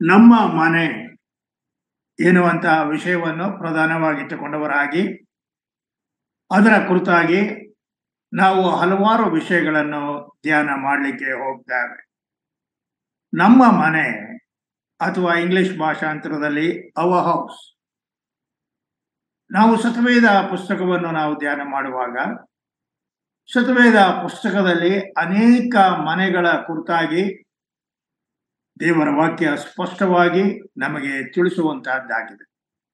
ನಮ್ಮ ಮನೆ ಎನ್ನುವಂತಹ ವಿಷಯವನ್ನು ಪ್ರಧಾನವಾಗಿಟ್ಟುಕೊಂಡವರಾಗಿ ಅದರ ಕುರಿತಾಗಿ ನಾವು ಹಲವಾರು ವಿಷಯಗಳನ್ನು ಧ್ಯಾನ ಮಾಡಲಿಕ್ಕೆ ಹೋಗ್ತೇವೆ ನಮ್ಮ ಮನೆ ಅಥವಾ ಇಂಗ್ಲಿಷ್ ಭಾಷಾಂತರದಲ್ಲಿ ಅವ ಹೌಸ್ ನಾವು ಸತವೇದ ಪುಸ್ತಕವನ್ನು ನಾವು ಧ್ಯಾನ ಮಾಡುವಾಗ ಸತವೇದ ಪುಸ್ತಕದಲ್ಲಿ ಅನೇಕ ಮನೆಗಳ ಕುರಿತಾಗಿ ದೇವರ ವಾಕ್ಯ ಸ್ಪಷ್ಟವಾಗಿ ನಮಗೆ ತಿಳಿಸುವಂತಹದ್ದಾಗಿದೆ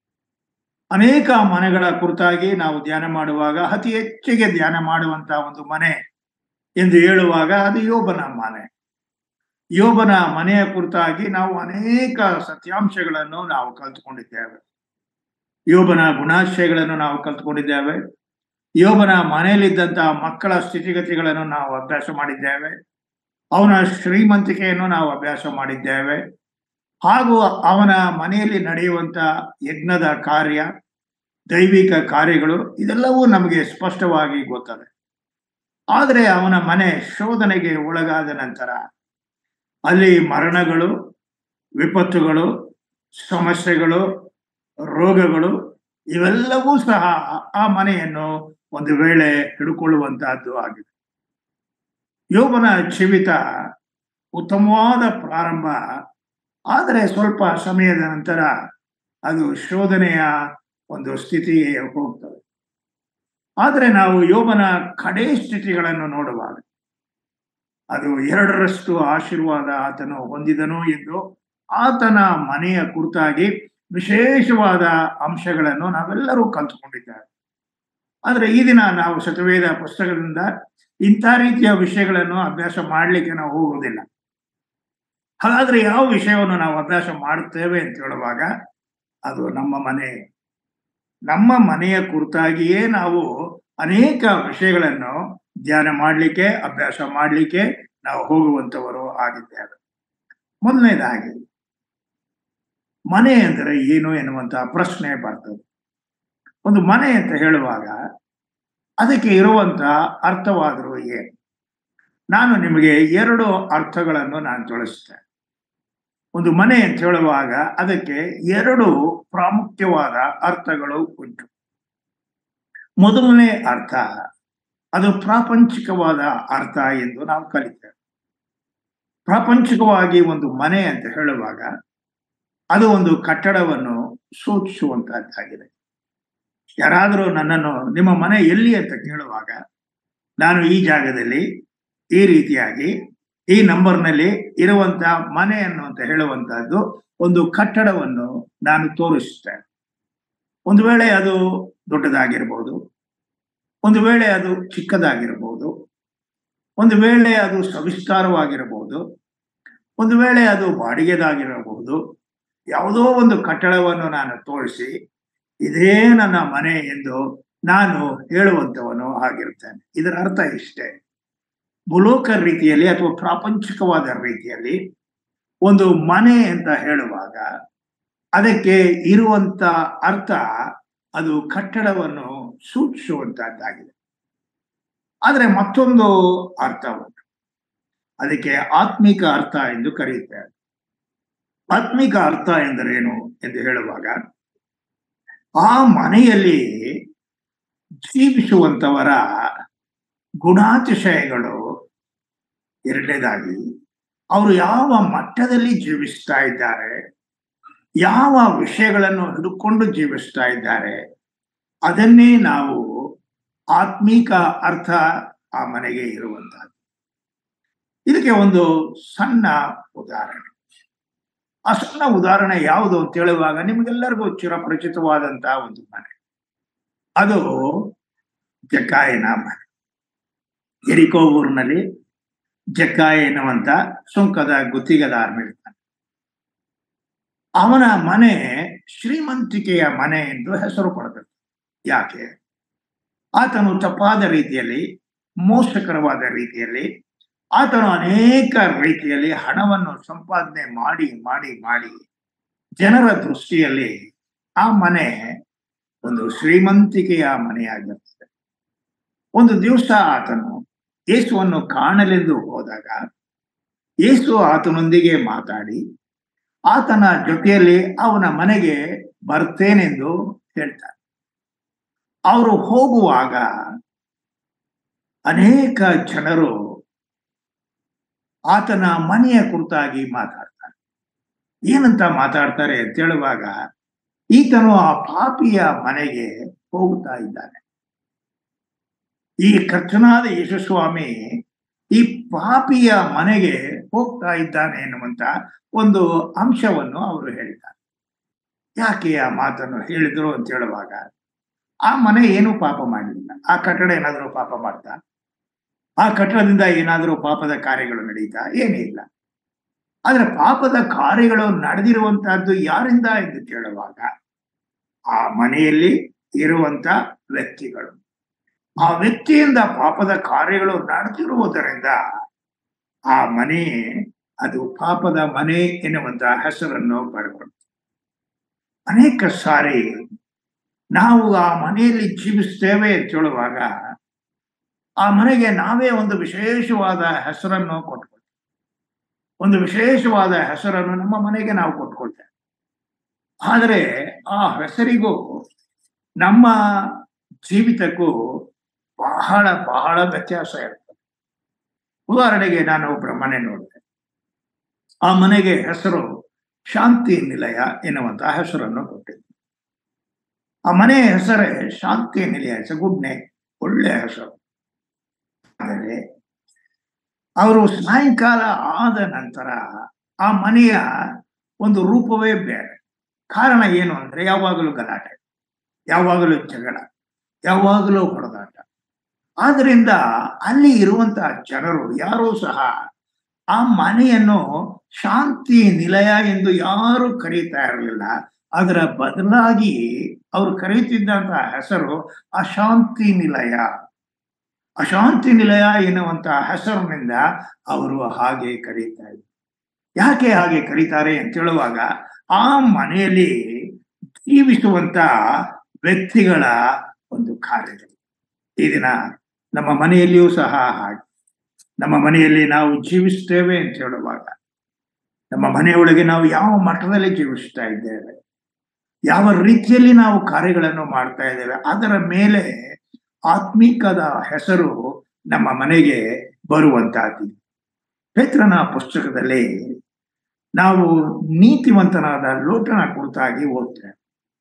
ಅನೇಕ ಮನೆಗಳ ಕುರಿತಾಗಿ ನಾವು ಧ್ಯಾನ ಮಾಡುವಾಗ ಅತಿ ಹೆಚ್ಚಿಗೆ ಧ್ಯಾನ ಮಾಡುವಂತಹ ಒಂದು ಮನೆ ಎಂದು ಹೇಳುವಾಗ ಅದು ಯೋಬನ ಮನೆ ಯೋಬನ ಮನೆಯ ಕುರಿತಾಗಿ ನಾವು ಅನೇಕ ಸತ್ಯಾಂಶಗಳನ್ನು ನಾವು ಕಲ್ತುಕೊಂಡಿದ್ದೇವೆ ಯೋಬನ ಗುಣಾಶಯಗಳನ್ನು ನಾವು ಕಲ್ತುಕೊಂಡಿದ್ದೇವೆ ಯೋಬನ ಮನೆಯಲ್ಲಿದ್ದಂತಹ ಮಕ್ಕಳ ಸ್ಥಿತಿಗತಿಗಳನ್ನು ನಾವು ಅಭ್ಯಾಸ ಮಾಡಿದ್ದೇವೆ ಅವನ ಶ್ರೀಮಂತಿಕೆಯನ್ನು ನಾವು ಅಭ್ಯಾಸ ಮಾಡಿದ್ದೇವೆ ಹಾಗೂ ಅವನ ಮನೆಯಲ್ಲಿ ನಡೆಯುವಂತ ಯಜ್ಞದ ಕಾರ್ಯ ದೈವಿಕ ಕಾರ್ಯಗಳು ಇದೆಲ್ಲವೂ ನಮಗೆ ಸ್ಪಷ್ಟವಾಗಿ ಗೊತ್ತದೆ ಆದರೆ ಅವನ ಮನೆ ಶೋಧನೆಗೆ ಒಳಗಾದ ನಂತರ ಅಲ್ಲಿ ಮರಣಗಳು ವಿಪತ್ತುಗಳು ಸಮಸ್ಯೆಗಳು ರೋಗಗಳು ಇವೆಲ್ಲವೂ ಸಹ ಆ ಮನೆಯನ್ನು ಒಂದು ವೇಳೆ ಹಿಡ್ಕೊಳ್ಳುವಂತಹದ್ದು ಆಗಿದೆ ಯೋಬನ ಜೀವಿತ ಉತ್ತಮವಾದ ಪ್ರಾರಂಭ ಆದರೆ ಸ್ವಲ್ಪ ಸಮಯದ ನಂತರ ಅದು ಶೋಧನೆಯ ಒಂದು ಸ್ಥಿತಿಗೆ ಹೋಗ್ತದೆ ಆದರೆ ನಾವು ಯೋಬನ ಕಡೆ ಸ್ಥಿತಿಗಳನ್ನು ನೋಡುವಾಗ ಅದು ಎರಡರಷ್ಟು ಆಶೀರ್ವಾದ ಆತನು ಹೊಂದಿದನು ಎಂದು ಆತನ ಮನೆಯ ಕುರಿತಾಗಿ ವಿಶೇಷವಾದ ಅಂಶಗಳನ್ನು ನಾವೆಲ್ಲರೂ ಕಲ್ತುಕೊಂಡಿದ್ದೇವೆ ಆದರೆ ಈ ದಿನ ನಾವು ಶತವೇದ ಪುಸ್ತಕದಿಂದ ಇಂಥ ರೀತಿಯ ವಿಷಯಗಳನ್ನು ಅಭ್ಯಾಸ ಮಾಡಲಿಕ್ಕೆ ನಾವು ಹೋಗುವುದಿಲ್ಲ ಹಾಗಾದ್ರೆ ಯಾವ ವಿಷಯವನ್ನು ನಾವು ಅಭ್ಯಾಸ ಮಾಡುತ್ತೇವೆ ಅಂತ ಹೇಳುವಾಗ ಅದು ನಮ್ಮ ಮನೆ ನಮ್ಮ ಮನೆಯ ಕುರಿತಾಗಿಯೇ ನಾವು ಅನೇಕ ವಿಷಯಗಳನ್ನು ಧ್ಯಾನ ಮಾಡಲಿಕ್ಕೆ ಅಭ್ಯಾಸ ಮಾಡಲಿಕ್ಕೆ ನಾವು ಹೋಗುವಂತವರು ಆಗಿದ್ದೇವೆ ಮೊದಲನೇದಾಗಿ ಮನೆ ಅಂದರೆ ಏನು ಎನ್ನುವಂತಹ ಪ್ರಶ್ನೆ ಬರ್ತದೆ ಒಂದು ಮನೆ ಅಂತ ಹೇಳುವಾಗ ಅದಕ್ಕೆ ಇರುವಂತಹ ಅರ್ಥವಾದರೂ ಏನು ನಾನು ನಿಮಗೆ ಎರಡು ಅರ್ಥಗಳನ್ನು ನಾನು ತಿಳಿಸ್ತೇನೆ ಒಂದು ಮನೆ ಅಂತ ಹೇಳುವಾಗ ಅದಕ್ಕೆ ಎರಡು ಪ್ರಾಮುಖ್ಯವಾದ ಅರ್ಥಗಳು ಉಂಟು ಮೊದಲನೇ ಅರ್ಥ ಅದು ಪ್ರಾಪಂಚಿಕವಾದ ಅರ್ಥ ಎಂದು ನಾವು ಕಲಿತೇವೆ ಪ್ರಾಪಂಚಿಕವಾಗಿ ಒಂದು ಮನೆ ಅಂತ ಹೇಳುವಾಗ ಅದು ಒಂದು ಕಟ್ಟಡವನ್ನು ಸೂಚಿಸುವಂತಹದ್ದಾಗಿದೆ ಯಾರಾದರೂ ನನ್ನನ್ನು ನಿಮ್ಮ ಮನೆ ಎಲ್ಲಿ ಅಂತ ಕೇಳುವಾಗ ನಾನು ಈ ಜಾಗದಲ್ಲಿ ಈ ರೀತಿಯಾಗಿ ಈ ನಂಬರ್ನಲ್ಲಿ ಇರುವಂತಹ ಮನೆಯನ್ನು ಅಂತ ಹೇಳುವಂತಹದ್ದು ಒಂದು ಕಟ್ಟಡವನ್ನು ನಾನು ತೋರಿಸುತ್ತೇನೆ ಒಂದು ವೇಳೆ ಅದು ದೊಡ್ಡದಾಗಿರ್ಬೋದು ಒಂದು ವೇಳೆ ಅದು ಚಿಕ್ಕದಾಗಿರಬಹುದು ಒಂದು ವೇಳೆ ಅದು ಸವಿಸ್ತಾರವಾಗಿರಬಹುದು ಒಂದು ವೇಳೆ ಅದು ಬಾಡಿಗೆದಾಗಿರಬಹುದು ಯಾವುದೋ ಒಂದು ಕಟ್ಟಡವನ್ನು ನಾನು ತೋರಿಸಿ ಇದೇ ನನ್ನ ಮನೆ ಎಂದು ನಾನು ಹೇಳುವಂತವನು ಆಗಿರ್ತೇನೆ ಇದರ ಅರ್ಥ ಇಷ್ಟೇ ಬುಲೋಕ ರೀತಿಯಲ್ಲಿ ಅಥವಾ ಪ್ರಾಪಂಚಿಕವಾದ ರೀತಿಯಲ್ಲಿ ಒಂದು ಮನೆ ಅಂತ ಹೇಳುವಾಗ ಅದಕ್ಕೆ ಇರುವಂತ ಅರ್ಥ ಅದು ಕಟ್ಟಡವನ್ನು ಸೂಚಿಸುವಂತಹದ್ದಾಗಿದೆ ಆದರೆ ಮತ್ತೊಂದು ಅರ್ಥ ಉಂಟು ಅದಕ್ಕೆ ಆತ್ಮಿಕ ಅರ್ಥ ಎಂದು ಕರೆಯುತ್ತಾರೆ ಆತ್ಮಿಕ ಅರ್ಥ ಎಂದರೇನು ಎಂದು ಹೇಳುವಾಗ ಆ ಮನೆಯಲ್ಲಿ ಜೀವಿಸುವಂತವರ ಗುಣಾತಿಶಯಗಳು ಎರಡನೇದಾಗಿ ಅವರು ಯಾವ ಮಟ್ಟದಲ್ಲಿ ಜೀವಿಸ್ತಾ ಇದ್ದಾರೆ ಯಾವ ವಿಷಯಗಳನ್ನು ಹಿಡ್ಕೊಂಡು ಜೀವಿಸ್ತಾ ಇದ್ದಾರೆ ಅದನ್ನೇ ನಾವು ಆತ್ಮೀಕ ಅರ್ಥ ಆ ಮನೆಗೆ ಇರುವಂತಹದ್ದು ಇದಕ್ಕೆ ಒಂದು ಸಣ್ಣ ಉದಾಹರಣೆ ಆ ಸಣ್ಣ ಉದಾಹರಣೆ ಯಾವುದು ಅಂತ ಹೇಳುವಾಗ ನಿಮಗೆಲ್ಲರಿಗೂ ಚಿರಪರಿಚಿತವಾದಂತಹ ಒಂದು ಮನೆ ಅದು ಜಕ್ಕಾಯನ ಮನೆ ಎರಿಕೋ ಊರಿನಲ್ಲಿ ಜಕ್ಕಾಯ ಎನ್ನುವಂತ ಸುಂಕದ ಗುತ್ತಿಗೆದಾರ ಇರ್ತಾನೆ ಅವನ ಮನೆ ಶ್ರೀಮಂತಿಕೆಯ ಮನೆ ಎಂದು ಹೆಸರು ಪಡೆದದ್ದು ಯಾಕೆ ಆತನು ತಪ್ಪಾದ ರೀತಿಯಲ್ಲಿ ಮೋಸಕರವಾದ ರೀತಿಯಲ್ಲಿ ಆತನು ಅನೇಕ ರೀತಿಯಲ್ಲಿ ಹಣವನ್ನು ಸಂಪಾದನೆ ಮಾಡಿ ಮಾಡಿ ಮಾಡಿ ಜನರ ದೃಷ್ಟಿಯಲ್ಲಿ ಆ ಮನೆ ಒಂದು ಶ್ರೀಮಂತಿಕೆಯ ಮನೆಯಾಗಿರ್ತದೆ ಒಂದು ದಿವಸ ಆತನು ಯೇಸುವನ್ನು ಕಾಣಲೆಂದು ಹೋದಾಗ ಯೇಸು ಆತನೊಂದಿಗೆ ಮಾತಾಡಿ ಆತನ ಜೊತೆಯಲ್ಲಿ ಅವನ ಮನೆಗೆ ಬರ್ತೇನೆಂದು ಹೇಳ್ತಾರೆ ಅವರು ಹೋಗುವಾಗ ಅನೇಕ ಜನರು ಆತನ ಮನೆಯ ಕುರಿತಾಗಿ ಮಾತಾಡ್ತಾರೆ ಏನಂತ ಮಾತಾಡ್ತಾರೆ ಅಂತ ಹೇಳುವಾಗ ಈತನು ಆ ಪಾಪಿಯ ಮನೆಗೆ ಹೋಗುತ್ತಾ ಇದ್ದಾನೆ ಈ ಕರ್ತನಾದ ಯೇಸುಸ್ವಾಮಿ ಈ ಪಾಪಿಯ ಮನೆಗೆ ಹೋಗ್ತಾ ಇದ್ದಾನೆ ಎನ್ನುವಂತ ಒಂದು ಅಂಶವನ್ನು ಅವರು ಹೇಳ್ತಾರೆ ಯಾಕೆ ಆ ಮಾತನ್ನು ಹೇಳಿದ್ರು ಅಂತ ಹೇಳುವಾಗ ಆ ಮನೆ ಏನೂ ಪಾಪ ಮಾಡಲಿಲ್ಲ ಆ ಕಟ್ಟಡ ಏನಾದರೂ ಪಾಪ ಮಾಡ್ತಾ ಆ ಕಟ್ಟಡದಿಂದ ಏನಾದರೂ ಪಾಪದ ಕಾರ್ಯಗಳು ನಡೀತಾ ಏನೇ ಇಲ್ಲ ಆದ್ರೆ ಪಾಪದ ಕಾರ್ಯಗಳು ನಡೆದಿರುವಂತಹದ್ದು ಯಾರಿಂದ ಎಂದು ಕೇಳುವಾಗ ಆ ಮನೆಯಲ್ಲಿ ಇರುವಂತ ವ್ಯಕ್ತಿಗಳು ಆ ವ್ಯಕ್ತಿಯಿಂದ ಪಾಪದ ಕಾರ್ಯಗಳು ನಡೆದಿರುವುದರಿಂದ ಆ ಮನೆ ಅದು ಪಾಪದ ಮನೆ ಎನ್ನುವಂತ ಹೆಸರನ್ನು ಪಡ್ಕೊಂಡು ಅನೇಕ ಸಾರಿ ನಾವು ಆ ಮನೆಯಲ್ಲಿ ಜೀವಿಸ್ತೇವೆ ಅಂತ ಹೇಳುವಾಗ ಆ ಮನೆಗೆ ನಾವೇ ಒಂದು ವಿಶೇಷವಾದ ಹೆಸರನ್ನು ಕೊಟ್ಕೊಳ್ತೇವೆ ಒಂದು ವಿಶೇಷವಾದ ಹೆಸರನ್ನು ನಮ್ಮ ಮನೆಗೆ ನಾವು ಕೊಟ್ಕೊಳ್ತೇವೆ ಆದರೆ ಆ ಹೆಸರಿಗೂ ನಮ್ಮ ಜೀವಿತಕ್ಕೂ ಬಹಳ ಬಹಳ ವ್ಯತ್ಯಾಸ ಇರ್ತದೆ ಉದಾಹರಣೆಗೆ ನಾನು ಒಬ್ಬರ ಮನೆ ನೋಡಿದೆ ಆ ಮನೆಗೆ ಹೆಸರು ಶಾಂತಿ ನಿಲಯ ಎನ್ನುವಂತಹ ಹೆಸರನ್ನು ಕೊಟ್ಟಿದ್ದೆ ಆ ಮನೆಯ ಹೆಸರೇ ಶಾಂತಿ ನಿಲಯ ಗುಡ್ ನೇಮ್ ಒಳ್ಳೆಯ ಹೆಸರು ಆದರೆ ಅವರು ಸಾಯಂಕಾಲ ಆದ ನಂತರ ಆ ಮನೆಯ ಒಂದು ರೂಪವೇ ಬೇರೆ ಕಾರಣ ಏನು ಅಂದ್ರೆ ಯಾವಾಗಲೂ ಗಲಾಟೆ ಯಾವಾಗಲೂ ಜಗಳ ಯಾವಾಗಲೂ ಹೊಡೆದಾಟ ಆದ್ರಿಂದ ಅಲ್ಲಿ ಇರುವಂತಹ ಜನರು ಯಾರೂ ಸಹ ಆ ಮನೆಯನ್ನು ಶಾಂತಿ ನಿಲಯ ಎಂದು ಯಾರು ಕರೀತಾ ಇರಲಿಲ್ಲ ಅದರ ಬದಲಾಗಿ ಅವರು ಕರೀತಿದ್ದಂತಹ ಹೆಸರು ಅಶಾಂತಿ ನಿಲಯ ಅಶಾಂತಿ ನಿಲಯ ಎನ್ನುವಂತಹ ಹೆಸರಿನಿಂದ ಅವರು ಹಾಗೆ ಕರೀತಾ ಇದ್ರು ಯಾಕೆ ಹಾಗೆ ಕರೀತಾರೆ ಅಂತ ಹೇಳುವಾಗ ಆ ಮನೆಯಲ್ಲಿ ಜೀವಿಸುವಂತ ವ್ಯಕ್ತಿಗಳ ಒಂದು ಕಾರ್ಯಗಳು ಈ ದಿನ ನಮ್ಮ ಮನೆಯಲ್ಲಿಯೂ ಸಹ ಹಾಗೆ ನಮ್ಮ ಮನೆಯಲ್ಲಿ ನಾವು ಜೀವಿಸ್ತೇವೆ ಅಂತ ಹೇಳುವಾಗ ನಮ್ಮ ಮನೆಯೊಳಗೆ ನಾವು ಯಾವ ಮಟ್ಟದಲ್ಲಿ ಜೀವಿಸ್ತಾ ಇದ್ದೇವೆ ಯಾವ ರೀತಿಯಲ್ಲಿ ನಾವು ಕಾರ್ಯಗಳನ್ನು ಮಾಡ್ತಾ ಇದ್ದೇವೆ ಅದರ ಮೇಲೆ ಆತ್ಮಿಕದ ಹೆಸರು ನಮ್ಮ ಮನೆಗೆ ಬರುವಂತಹದ್ದು ಪೇತ್ರನ ಪುಸ್ತಕದಲ್ಲಿ ನಾವು ನೀತಿವಂತನಾದ ಲೋಟನ ಕುರಿತಾಗಿ ಓದ್ತೇವೆ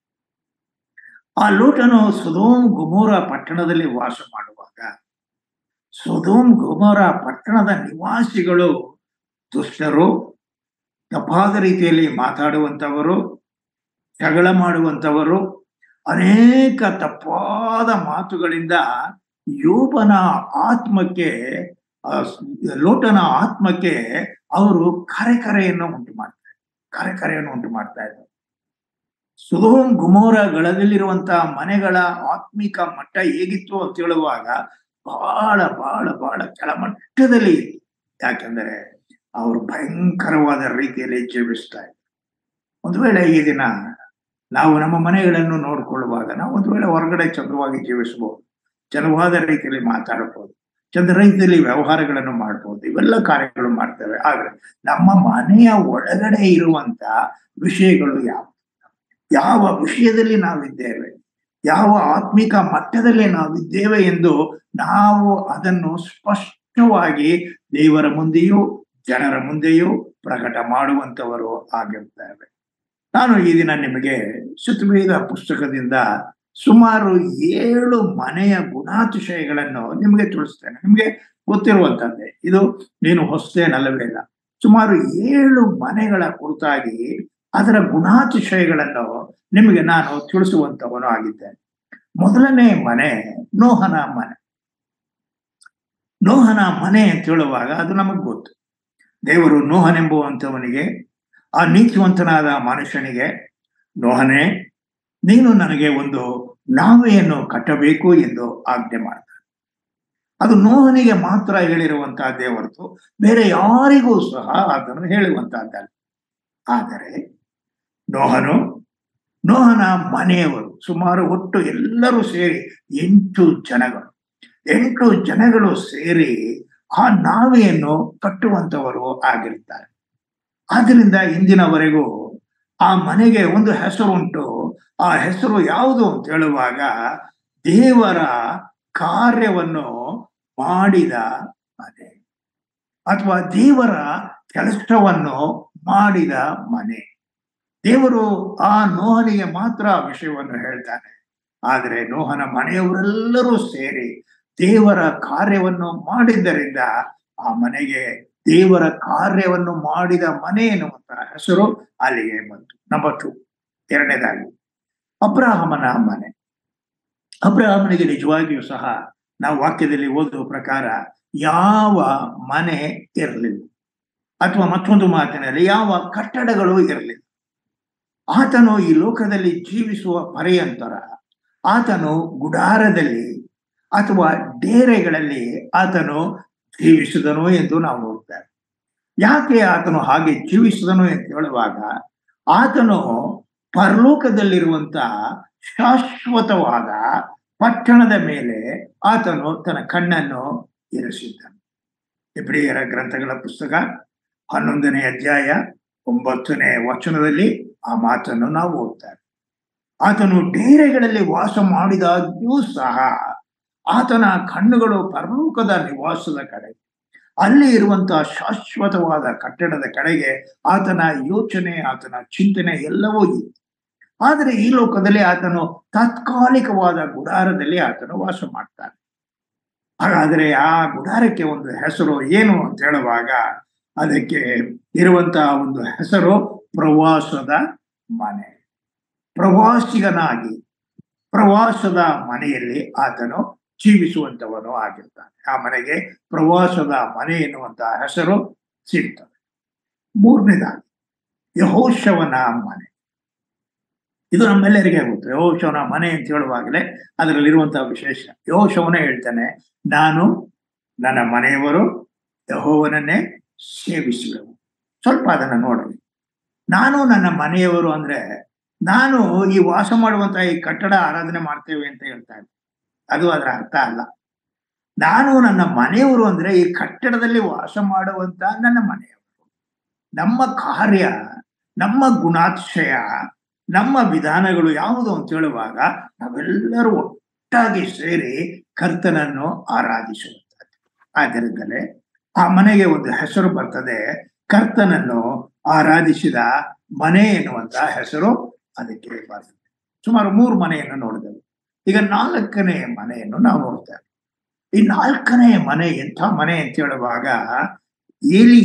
ಆ ಲೋಟನು ಸುಧೋಮ್ ಗುಮೋರ ಪಟ್ಟಣದಲ್ಲಿ ವಾಸ ಮಾಡುವಾಗ ಸುಧೋಮ್ ಗುಮೋರ ಪಟ್ಟಣದ ನಿವಾಸಿಗಳು ದುಷ್ಟರು ತಪ್ಪಾದ ರೀತಿಯಲ್ಲಿ ಮಾತಾಡುವಂಥವರು ಜಗಳ ಮಾಡುವಂಥವರು ಅನೇಕ ತಪ್ಪಾದ ಮಾತುಗಳಿಂದ ಯೋಬನ ಆತ್ಮಕ್ಕೆ ಲೋಟನ ಆತ್ಮಕ್ಕೆ ಅವರು ಕರೆಕರೆಯನ್ನು ಉಂಟು ಮಾಡ್ತಾರೆ ಕರೆಕರೆಯನ್ನು ಉಂಟು ಮಾಡ್ತಾ ಇದ್ದಾರೆ ಸುಧೋಮ್ ಗುಮೋರಗಳಲ್ಲಿರುವಂತಹ ಮನೆಗಳ ಆತ್ಮಿಕ ಮಟ್ಟ ಹೇಗಿತ್ತು ಅಂತ ಹೇಳುವಾಗ ಬಹಳ ಬಹಳ ಬಹಳ ಕೆಳಮಟ್ಟದಲ್ಲಿ ಇತ್ತು ಯಾಕೆಂದರೆ ಅವರು ಭಯಂಕರವಾದ ರೀತಿಯಲ್ಲಿ ಜೀವಿಸ್ತಾ ಇದ್ದಾರೆ ಒಂದು ವೇಳೆ ಈ ದಿನ ನಾವು ನಮ್ಮ ಮನೆಗಳನ್ನು ನೋಡಿಕೊಳ್ಳುವಾಗ ನಾವು ಒಂದು ವೇಳೆ ಹೊರಗಡೆ ಚಂದ್ರವಾಗಿ ಜೀವಿಸಬಹುದು ಚಲವಾದ ರೀತಿಯಲ್ಲಿ ಮಾತಾಡಬಹುದು ಚಂದ್ರ ರೀತಿಯಲ್ಲಿ ವ್ಯವಹಾರಗಳನ್ನು ಮಾಡ್ಬೋದು ಇವೆಲ್ಲ ಕಾರ್ಯಗಳು ಮಾಡ್ತೇವೆ ಆದ್ರೆ ನಮ್ಮ ಮನೆಯ ಒಳಗಡೆ ಇರುವಂತ ವಿಷಯಗಳು ಯಾವ ಯಾವ ವಿಷಯದಲ್ಲಿ ನಾವಿದ್ದೇವೆ ಯಾವ ಆತ್ಮಿಕ ಮಟ್ಟದಲ್ಲಿ ನಾವಿದ್ದೇವೆ ಎಂದು ನಾವು ಅದನ್ನು ಸ್ಪಷ್ಟವಾಗಿ ದೇವರ ಮುಂದೆಯೂ ಜನರ ಮುಂದೆಯೂ ಪ್ರಕಟ ಮಾಡುವಂತವರು ಆಗಿರ್ತೇವೆ ನಾನು ಈ ದಿನ ನಿಮಗೆ ಸುತ್ತವೇದ ಪುಸ್ತಕದಿಂದ ಸುಮಾರು ಏಳು ಮನೆಯ ಗುಣಾತಿಶಯಗಳನ್ನು ನಿಮಗೆ ತಿಳಿಸ್ತೇನೆ ನಿಮಗೆ ಗೊತ್ತಿರುವಂತದ್ದೇ ಇದು ನೀನು ಹೊಸದೇನಲ್ಲವೇ ಇಲ್ಲ ಸುಮಾರು ಏಳು ಮನೆಗಳ ಕುರಿತಾಗಿ ಅದರ ಗುಣಾತಿಶಯಗಳನ್ನು ನಿಮಗೆ ನಾನು ತಿಳಿಸುವಂತವನು ಆಗಿದ್ದೇನೆ ಮೊದಲನೇ ಮನೆ ನೋಹನ ಮನೆ ನೋಹನ ಮನೆ ಅಂತ ಹೇಳುವಾಗ ಅದು ನಮಗೆ ಗೊತ್ತು ದೇವರು ನೋಹನೆಂಬುವಂಥವನಿಗೆ ಆ ನೀತಿವಂತನಾದ ಮನುಷ್ಯನಿಗೆ ನೋಹನೆ ನೀನು ನನಗೆ ಒಂದು ನಾವೆಯನ್ನು ಕಟ್ಟಬೇಕು ಎಂದು ಆಜ್ಞೆ ಮಾಡ್ತಾನೆ ಅದು ನೋಹನಿಗೆ ಮಾತ್ರ ಹೇಳಿರುವಂತಹದ್ದೇ ಹೊರತು ಬೇರೆ ಯಾರಿಗೂ ಸಹ ಅದನ್ನು ಹೇಳುವಂತಹದ್ದಲ್ಲ ಆದರೆ ನೋಹನು ನೋಹನ ಮನೆಯವರು ಸುಮಾರು ಒಟ್ಟು ಎಲ್ಲರೂ ಸೇರಿ ಎಂಟು ಜನಗಳು ಎಂಟು ಜನಗಳು ಸೇರಿ ಆ ನಾವೆಯನ್ನು ಕಟ್ಟುವಂತವರು ಆಗಿರ್ತಾರೆ ಆದ್ರಿಂದ ಇಂದಿನವರೆಗೂ ಆ ಮನೆಗೆ ಒಂದು ಹೆಸರು ಉಂಟು ಆ ಹೆಸರು ಯಾವುದು ಅಂತ ಹೇಳುವಾಗ ದೇವರ ಕಾರ್ಯವನ್ನು ಮಾಡಿದ ಮನೆ ಅಥವಾ ದೇವರ ಕೆಲಸವನ್ನು ಮಾಡಿದ ಮನೆ ದೇವರು ಆ ನೋಹನಿಗೆ ಮಾತ್ರ ಆ ವಿಷಯವನ್ನು ಹೇಳ್ತಾನೆ ಆದರೆ ನೋಹನ ಮನೆಯವರೆಲ್ಲರೂ ಸೇರಿ ದೇವರ ಕಾರ್ಯವನ್ನು ಮಾಡಿದ್ದರಿಂದ ಆ ಮನೆಗೆ ದೇವರ ಕಾರ್ಯವನ್ನು ಮಾಡಿದ ಮನೆ ಎನ್ನುವಂತಹ ಹೆಸರು ಅಲ್ಲಿಗೆ ಬಂತು ನಂಬರ್ ಟು ಎರಡನೇದಾಗಿ ಅಬ್ರಾಹಮನ ಮನೆ ಅಬ್ರಾಹಮನಿಗೆ ನಿಜವಾಗಿಯೂ ಸಹ ನಾವು ವಾಕ್ಯದಲ್ಲಿ ಓದುವ ಪ್ರಕಾರ ಯಾವ ಮನೆ ಇರಲಿಲ್ಲ ಅಥವಾ ಮತ್ತೊಂದು ಮಾತಿನಲ್ಲಿ ಯಾವ ಕಟ್ಟಡಗಳು ಇರಲಿಲ್ಲ ಆತನು ಈ ಲೋಕದಲ್ಲಿ ಜೀವಿಸುವ ಪರ್ಯಂತರ ಆತನು ಗುಡಾರದಲ್ಲಿ ಅಥವಾ ಡೇರೆಗಳಲ್ಲಿ ಆತನು ಜೀವಿಸಿದನು ಎಂದು ನಾವು ನೋಡ್ತೇವೆ ಯಾಕೆ ಆತನು ಹಾಗೆ ಜೀವಿಸಿದನು ಅಂತ ಹೇಳುವಾಗ ಆತನು ಪರಲೋಕದಲ್ಲಿರುವಂತ ಶಾಶ್ವತವಾದ ಪಟ್ಟಣದ ಮೇಲೆ ಆತನು ತನ್ನ ಕಣ್ಣನ್ನು ಇರಿಸಿದ್ದನು ಇಬ್ರಿಯರ ಗ್ರಂಥಗಳ ಪುಸ್ತಕ ಹನ್ನೊಂದನೇ ಅಧ್ಯಾಯ ಒಂಬತ್ತನೇ ವಚನದಲ್ಲಿ ಆ ಮಾತನ್ನು ನಾವು ಓದ್ತೇವೆ ಆತನು ಡೇರೆಗಳಲ್ಲಿ ವಾಸ ಮಾಡಿದಾಗ್ಯೂ ಸಹ ಆತನ ಕಣ್ಣುಗಳು ಪರಲೋಕದ ನಿವಾಸದ ಕಡೆ ಅಲ್ಲಿ ಇರುವಂತಹ ಶಾಶ್ವತವಾದ ಕಟ್ಟಡದ ಕಡೆಗೆ ಆತನ ಯೋಚನೆ ಆತನ ಚಿಂತನೆ ಎಲ್ಲವೂ ಇತ್ತು ಆದರೆ ಈ ಲೋಕದಲ್ಲಿ ಆತನು ತಾತ್ಕಾಲಿಕವಾದ ಗುಡಾರದಲ್ಲಿ ಆತನು ವಾಸ ಮಾಡ್ತಾನೆ ಹಾಗಾದ್ರೆ ಆ ಗುಡಾರಕ್ಕೆ ಒಂದು ಹೆಸರು ಏನು ಅಂತ ಹೇಳುವಾಗ ಅದಕ್ಕೆ ಇರುವಂತಹ ಒಂದು ಹೆಸರು ಪ್ರವಾಸದ ಮನೆ ಪ್ರವಾಸಿಗನಾಗಿ ಪ್ರವಾಸದ ಮನೆಯಲ್ಲಿ ಆತನು ಜೀವಿಸುವಂತವನು ಆಗಿರ್ತಾನೆ ಆ ಮನೆಗೆ ಪ್ರವಾಸದ ಮನೆ ಎನ್ನುವಂತಹ ಹೆಸರು ಸಿಗ್ತದೆ ಮೂರನೇದಾಗಿ ಯಹೋಶವನ ಮನೆ ಇದು ನಮ್ಮೆಲ್ಲರಿಗೆ ಗೊತ್ತು ಯಹೋಶವನ ಮನೆ ಅಂತ ಹೇಳುವಾಗಲೇ ಅದರಲ್ಲಿರುವಂತಹ ವಿಶೇಷ ಯಹೋಶವನೇ ಹೇಳ್ತಾನೆ ನಾನು ನನ್ನ ಮನೆಯವರು ಯಹೋವನನ್ನೇ ಸೇವಿಸುವೆವು ಸ್ವಲ್ಪ ಅದನ್ನು ನೋಡಲಿ ನಾನು ನನ್ನ ಮನೆಯವರು ಅಂದ್ರೆ ನಾನು ಈ ವಾಸ ಮಾಡುವಂತಹ ಈ ಕಟ್ಟಡ ಆರಾಧನೆ ಮಾಡ್ತೇವೆ ಅಂತ ಹೇಳ್ತಾ ಇದ್ದೆ ಅದು ಅದರ ಅರ್ಥ ಅಲ್ಲ ನಾನು ನನ್ನ ಮನೆಯವರು ಅಂದ್ರೆ ಈ ಕಟ್ಟಡದಲ್ಲಿ ವಾಸ ಮಾಡುವಂತ ನನ್ನ ಮನೆಯವರು ನಮ್ಮ ಕಾರ್ಯ ನಮ್ಮ ಗುಣಾತಿಶಯ ನಮ್ಮ ವಿಧಾನಗಳು ಯಾವುದು ಅಂತ ಹೇಳುವಾಗ ನಾವೆಲ್ಲರೂ ಒಟ್ಟಾಗಿ ಸೇರಿ ಕರ್ತನನ್ನು ಆರಾಧಿಸುವಂಥದ್ದು ಆದ್ದರಿಂದಲೇ ಆ ಮನೆಗೆ ಒಂದು ಹೆಸರು ಬರ್ತದೆ ಕರ್ತನನ್ನು ಆರಾಧಿಸಿದ ಮನೆ ಎನ್ನುವಂತಹ ಹೆಸರು ಅದಕ್ಕೆ ಬರ್ತದೆ ಸುಮಾರು ಮೂರು ಮನೆಯನ್ನು ನೋಡಿದೆವು ಈಗ ನಾಲ್ಕನೇ ಮನೆಯನ್ನು ನಾವು ನೋಡ್ತೇವೆ ಈ ನಾಲ್ಕನೇ ಮನೆ ಎಂಥ ಮನೆ ಅಂತ ಹೇಳುವಾಗ ಏಲಿ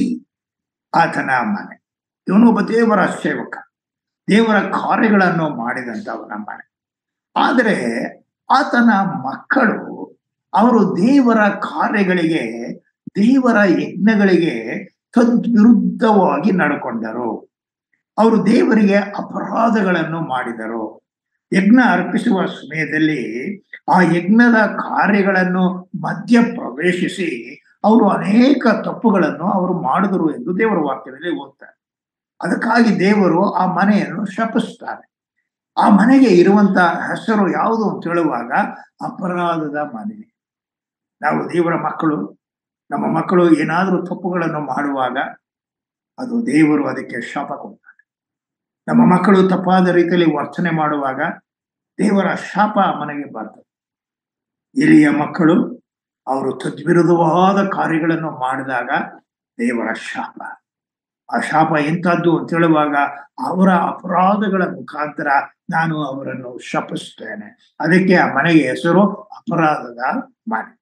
ಆತನ ಮನೆ ಇವನು ಒಬ್ಬ ದೇವರ ಸೇವಕ ದೇವರ ಕಾರ್ಯಗಳನ್ನು ಮಾಡಿದಂಥವನ ಮನೆ ಆದರೆ ಆತನ ಮಕ್ಕಳು ಅವರು ದೇವರ ಕಾರ್ಯಗಳಿಗೆ ದೇವರ ಯಜ್ಞಗಳಿಗೆ ತದ್ವಿರುದ್ಧವಾಗಿ ನಡ್ಕೊಂಡರು ಅವರು ದೇವರಿಗೆ ಅಪರಾಧಗಳನ್ನು ಮಾಡಿದರು ಯಜ್ಞ ಅರ್ಪಿಸುವ ಸಮಯದಲ್ಲಿ ಆ ಯಜ್ಞದ ಕಾರ್ಯಗಳನ್ನು ಮಧ್ಯ ಪ್ರವೇಶಿಸಿ ಅವರು ಅನೇಕ ತಪ್ಪುಗಳನ್ನು ಅವರು ಮಾಡಿದರು ಎಂದು ದೇವರ ವಾಕ್ಯದಲ್ಲಿ ಓದ್ತಾರೆ ಅದಕ್ಕಾಗಿ ದೇವರು ಆ ಮನೆಯನ್ನು ಶಪಿಸ್ತಾರೆ ಆ ಮನೆಗೆ ಇರುವಂತ ಹೆಸರು ಯಾವುದು ಅಂತ ಹೇಳುವಾಗ ಅಪರಾಧದ ಮನೆ ನಾವು ದೇವರ ಮಕ್ಕಳು ನಮ್ಮ ಮಕ್ಕಳು ಏನಾದರೂ ತಪ್ಪುಗಳನ್ನು ಮಾಡುವಾಗ ಅದು ದೇವರು ಅದಕ್ಕೆ ಶಾಪ ಕೊಡ್ತಾರೆ ನಮ್ಮ ಮಕ್ಕಳು ತಪ್ಪಾದ ರೀತಿಯಲ್ಲಿ ವರ್ತನೆ ಮಾಡುವಾಗ ದೇವರ ಶಾಪ ಮನೆಗೆ ಬರ್ತದೆ ಹಿರಿಯ ಮಕ್ಕಳು ಅವರು ತದ್ವಿರುದ್ಧವಾದ ಕಾರ್ಯಗಳನ್ನು ಮಾಡಿದಾಗ ದೇವರ ಶಾಪ ಆ ಶಾಪ ಎಂಥದ್ದು ಅಂತ ಹೇಳುವಾಗ ಅವರ ಅಪರಾಧಗಳ ಮುಖಾಂತರ ನಾನು ಅವರನ್ನು ಶಪಿಸ್ತೇನೆ ಅದಕ್ಕೆ ಆ ಮನೆಗೆ ಹೆಸರು ಅಪರಾಧದ ಮನೆ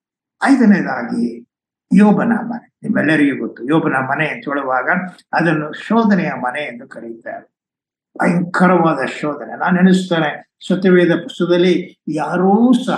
ಐದನೇದಾಗಿ ಯೋಬನ ಮನೆ ನಿಮ್ಮೆಲ್ಲರಿಗೂ ಗೊತ್ತು ಯೋಬನ ಮನೆ ಅಂತ ಹೇಳುವಾಗ ಅದನ್ನು ಶೋಧನೆಯ ಮನೆ ಎಂದು ಕರೆಯುತ್ತಾರೆ ಭಯಂಕರವಾದ ಶೋಧನೆ ನಾನು ಎಣಿಸ್ತೇನೆ ಸತ್ಯವೇದ ಪುಸ್ತಕದಲ್ಲಿ ಯಾರೂ ಸಹ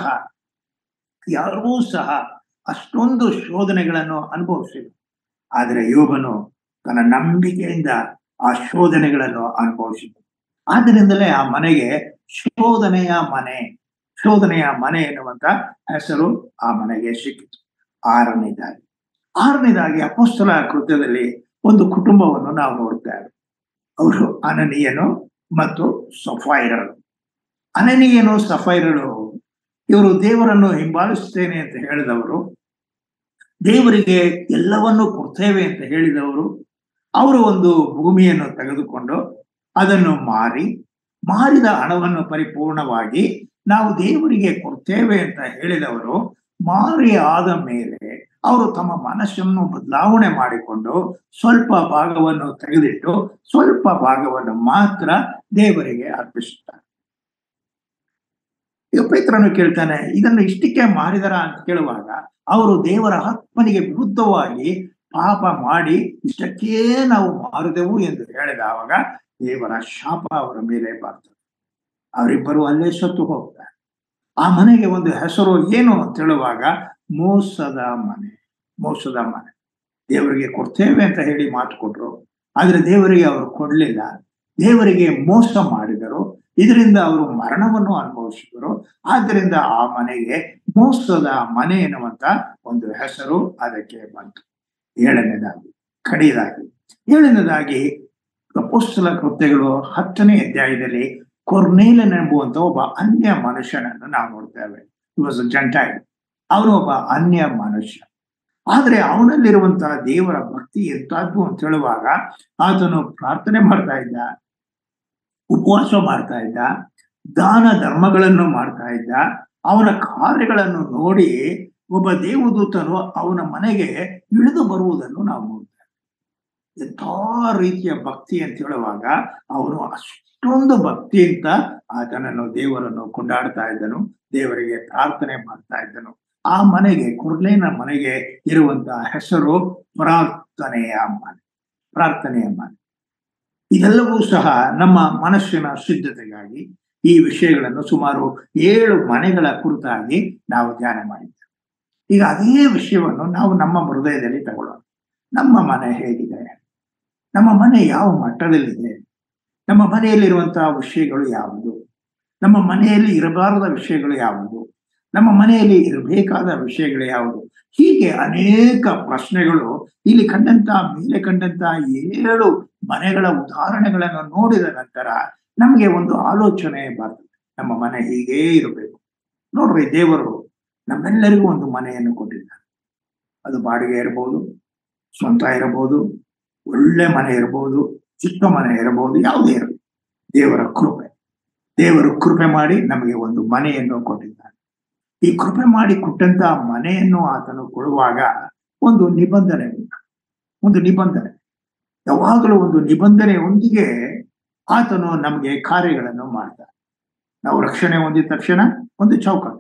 ಯಾರೂ ಸಹ ಅಷ್ಟೊಂದು ಶೋಧನೆಗಳನ್ನು ಅನುಭವಿಸಿಲ್ಲ ಆದರೆ ಯೋಬನು ತನ್ನ ನಂಬಿಕೆಯಿಂದ ಆ ಶೋಧನೆಗಳನ್ನು ಅನುಭವಿಸಿದ ಆದ್ದರಿಂದಲೇ ಆ ಮನೆಗೆ ಶೋಧನೆಯ ಮನೆ ಶೋಧನೆಯ ಮನೆ ಎನ್ನುವಂತ ಹೆಸರು ಆ ಮನೆಗೆ ಸಿಕ್ಕಿತು ಆರನೇದಾಗಿ ಆರನೇದಾಗಿ ಅಪೋಸ್ತಲ ಕೃತ್ಯದಲ್ಲಿ ಒಂದು ಕುಟುಂಬವನ್ನು ನಾವು ನೋಡ್ತೇವೆ ಅವರು ಅನನೀಯನು ಮತ್ತು ಸಫೈರಳು ಅನನೀಯನು ಸಫೈರಳು ಇವರು ದೇವರನ್ನು ಹಿಂಬಾಲಿಸ್ತೇನೆ ಅಂತ ಹೇಳಿದವರು ದೇವರಿಗೆ ಎಲ್ಲವನ್ನೂ ಕೊಡ್ತೇವೆ ಅಂತ ಹೇಳಿದವರು ಅವರು ಒಂದು ಭೂಮಿಯನ್ನು ತೆಗೆದುಕೊಂಡು ಅದನ್ನು ಮಾರಿ ಮಾರಿದ ಹಣವನ್ನು ಪರಿಪೂರ್ಣವಾಗಿ ನಾವು ದೇವರಿಗೆ ಕೊಡ್ತೇವೆ ಅಂತ ಹೇಳಿದವರು ಮಾರಿ ಆದ ಮೇಲೆ ಅವರು ತಮ್ಮ ಮನಸ್ಸನ್ನು ಬದಲಾವಣೆ ಮಾಡಿಕೊಂಡು ಸ್ವಲ್ಪ ಭಾಗವನ್ನು ತೆಗೆದಿಟ್ಟು ಸ್ವಲ್ಪ ಭಾಗವನ್ನು ಮಾತ್ರ ದೇವರಿಗೆ ಅರ್ಪಿಸುತ್ತಾರೆ ಈಗ ಪೇತ್ರನು ಕೇಳ್ತಾನೆ ಇದನ್ನು ಇಷ್ಟಕ್ಕೆ ಮಾರಿದರ ಅಂತ ಕೇಳುವಾಗ ಅವರು ದೇವರ ಆತ್ಮನಿಗೆ ವಿರುದ್ಧವಾಗಿ ಪಾಪ ಮಾಡಿ ಇಷ್ಟಕ್ಕೇ ನಾವು ಮಾರಿದೆವು ಎಂದು ಹೇಳಿದ ಆವಾಗ ದೇವರ ಶಾಪ ಅವರ ಮೇಲೆ ಬರ್ತದೆ ಅವರಿಬ್ಬರು ಅಲ್ಲೇ ಸತ್ತು ಹೋಗ್ತಾರೆ ಆ ಮನೆಗೆ ಒಂದು ಹೆಸರು ಏನು ಅಂತ ಹೇಳುವಾಗ ಮೋಸದ ಮನೆ ಮೋಸದ ಮನೆ ದೇವರಿಗೆ ಕೊಡ್ತೇವೆ ಅಂತ ಹೇಳಿ ಮಾತು ಕೊಟ್ರು ಆದ್ರೆ ದೇವರಿಗೆ ಅವರು ಕೊಡ್ಲಿಲ್ಲ ದೇವರಿಗೆ ಮೋಸ ಮಾಡಿದರು ಇದರಿಂದ ಅವರು ಮರಣವನ್ನು ಅನುಭವಿಸಿದರು ಆದ್ದರಿಂದ ಆ ಮನೆಗೆ ಮೋಸದ ಮನೆ ಎನ್ನುವಂತ ಒಂದು ಹೆಸರು ಅದಕ್ಕೆ ಬಂತು ಏಳನೇದಾಗಿ ಕಡೆಯದಾಗಿ ಏಳನೇದಾಗಿ ಪುಸ್ತಕ ಕೃತ್ಯಗಳು ಹತ್ತನೇ ಅಧ್ಯಾಯದಲ್ಲಿ ಕೊರ್ನೇಲನೆಂಬುವಂತ ಒಬ್ಬ ಅನ್ಯ ಮನುಷ್ಯನನ್ನು ನಾವು ನೋಡ್ತೇವೆ ವಾಸ್ ಜಂಟೈಲ್ ಅವನು ಒಬ್ಬ ಅನ್ಯ ಮನುಷ್ಯ ಆದ್ರೆ ಅವನಲ್ಲಿರುವಂತಹ ದೇವರ ಭಕ್ತಿ ಎಂತದ್ದು ಅಂತ ಹೇಳುವಾಗ ಆತನು ಪ್ರಾರ್ಥನೆ ಮಾಡ್ತಾ ಇದ್ದ ಉಪವಾಸ ಮಾಡ್ತಾ ಇದ್ದ ದಾನ ಧರ್ಮಗಳನ್ನು ಮಾಡ್ತಾ ಇದ್ದ ಅವನ ಕಾರ್ಯಗಳನ್ನು ನೋಡಿ ಒಬ್ಬ ದೇವದೂತನು ಅವನ ಮನೆಗೆ ಇಳಿದು ಬರುವುದನ್ನು ನಾವು ನೋಡ್ತೇವೆ ಎಂಥ ರೀತಿಯ ಭಕ್ತಿ ಅಂತ ಹೇಳುವಾಗ ಅವನು ಅಷ್ಟೊಂದು ಭಕ್ತಿಯಿಂದ ಆತನನ್ನು ದೇವರನ್ನು ಕೊಂಡಾಡ್ತಾ ಇದ್ದನು ದೇವರಿಗೆ ಪ್ರಾರ್ಥನೆ ಮಾಡ್ತಾ ಇದ್ದನು ಆ ಮನೆಗೆ ಕುರ್ಲೇನ ಮನೆಗೆ ಇರುವಂತಹ ಹೆಸರು ಪ್ರಾರ್ಥನೆಯ ಮನೆ ಪ್ರಾರ್ಥನೆಯ ಮನೆ ಇದೆಲ್ಲವೂ ಸಹ ನಮ್ಮ ಮನಸ್ಸಿನ ಸಿದ್ಧತೆಗಾಗಿ ಈ ವಿಷಯಗಳನ್ನು ಸುಮಾರು ಏಳು ಮನೆಗಳ ಕುರಿತಾಗಿ ನಾವು ಧ್ಯಾನ ಮಾಡಿದ್ದೇವೆ ಈಗ ಅದೇ ವಿಷಯವನ್ನು ನಾವು ನಮ್ಮ ಹೃದಯದಲ್ಲಿ ತಗೊಳ್ಳೋಣ ನಮ್ಮ ಮನೆ ಹೇಗಿದೆ ನಮ್ಮ ಮನೆ ಯಾವ ಮಟ್ಟದಲ್ಲಿದೆ ನಮ್ಮ ಮನೆಯಲ್ಲಿರುವಂತಹ ವಿಷಯಗಳು ಯಾವುದು ನಮ್ಮ ಮನೆಯಲ್ಲಿ ಇರಬಾರದ ವಿಷಯಗಳು ಯಾವುದು ನಮ್ಮ ಮನೆಯಲ್ಲಿ ಇರಬೇಕಾದ ವಿಷಯಗಳು ಯಾವುದು ಹೀಗೆ ಅನೇಕ ಪ್ರಶ್ನೆಗಳು ಇಲ್ಲಿ ಕಂಡಂತ ಮೇಲೆ ಕಂಡಂತ ಏಳು ಮನೆಗಳ ಉದಾಹರಣೆಗಳನ್ನು ನೋಡಿದ ನಂತರ ನಮಗೆ ಒಂದು ಆಲೋಚನೆ ಬರ್ತದೆ ನಮ್ಮ ಮನೆ ಹೀಗೇ ಇರಬೇಕು ನೋಡ್ರಿ ದೇವರು ನಮ್ಮೆಲ್ಲರಿಗೂ ಒಂದು ಮನೆಯನ್ನು ಕೊಟ್ಟಿದ್ದಾರೆ ಅದು ಬಾಡಿಗೆ ಇರಬಹುದು ಸ್ವಂತ ಇರಬಹುದು ಒಳ್ಳೆ ಮನೆ ಇರಬಹುದು ಚಿಕ್ಕ ಮನೆ ಇರಬಹುದು ಯಾವುದೇ ಇರಲಿ ದೇವರ ಕೃಪೆ ದೇವರು ಕೃಪೆ ಮಾಡಿ ನಮಗೆ ಒಂದು ಮನೆಯನ್ನು ಕೊಟ್ಟಿದ್ದಾನೆ ಈ ಕೃಪೆ ಮಾಡಿ ಕೊಟ್ಟಂತ ಮನೆಯನ್ನು ಆತನು ಕೊಡುವಾಗ ಒಂದು ನಿಬಂಧನೆ ಉಂಟು ಒಂದು ನಿಬಂಧನೆ ಯಾವಾಗಲೂ ಒಂದು ನಿಬಂಧನೆಯೊಂದಿಗೆ ಆತನು ನಮಗೆ ಕಾರ್ಯಗಳನ್ನು ಮಾಡ್ತಾನೆ ನಾವು ರಕ್ಷಣೆ ಹೊಂದಿದ ತಕ್ಷಣ ಒಂದು ಚೌಕಟ್ಟು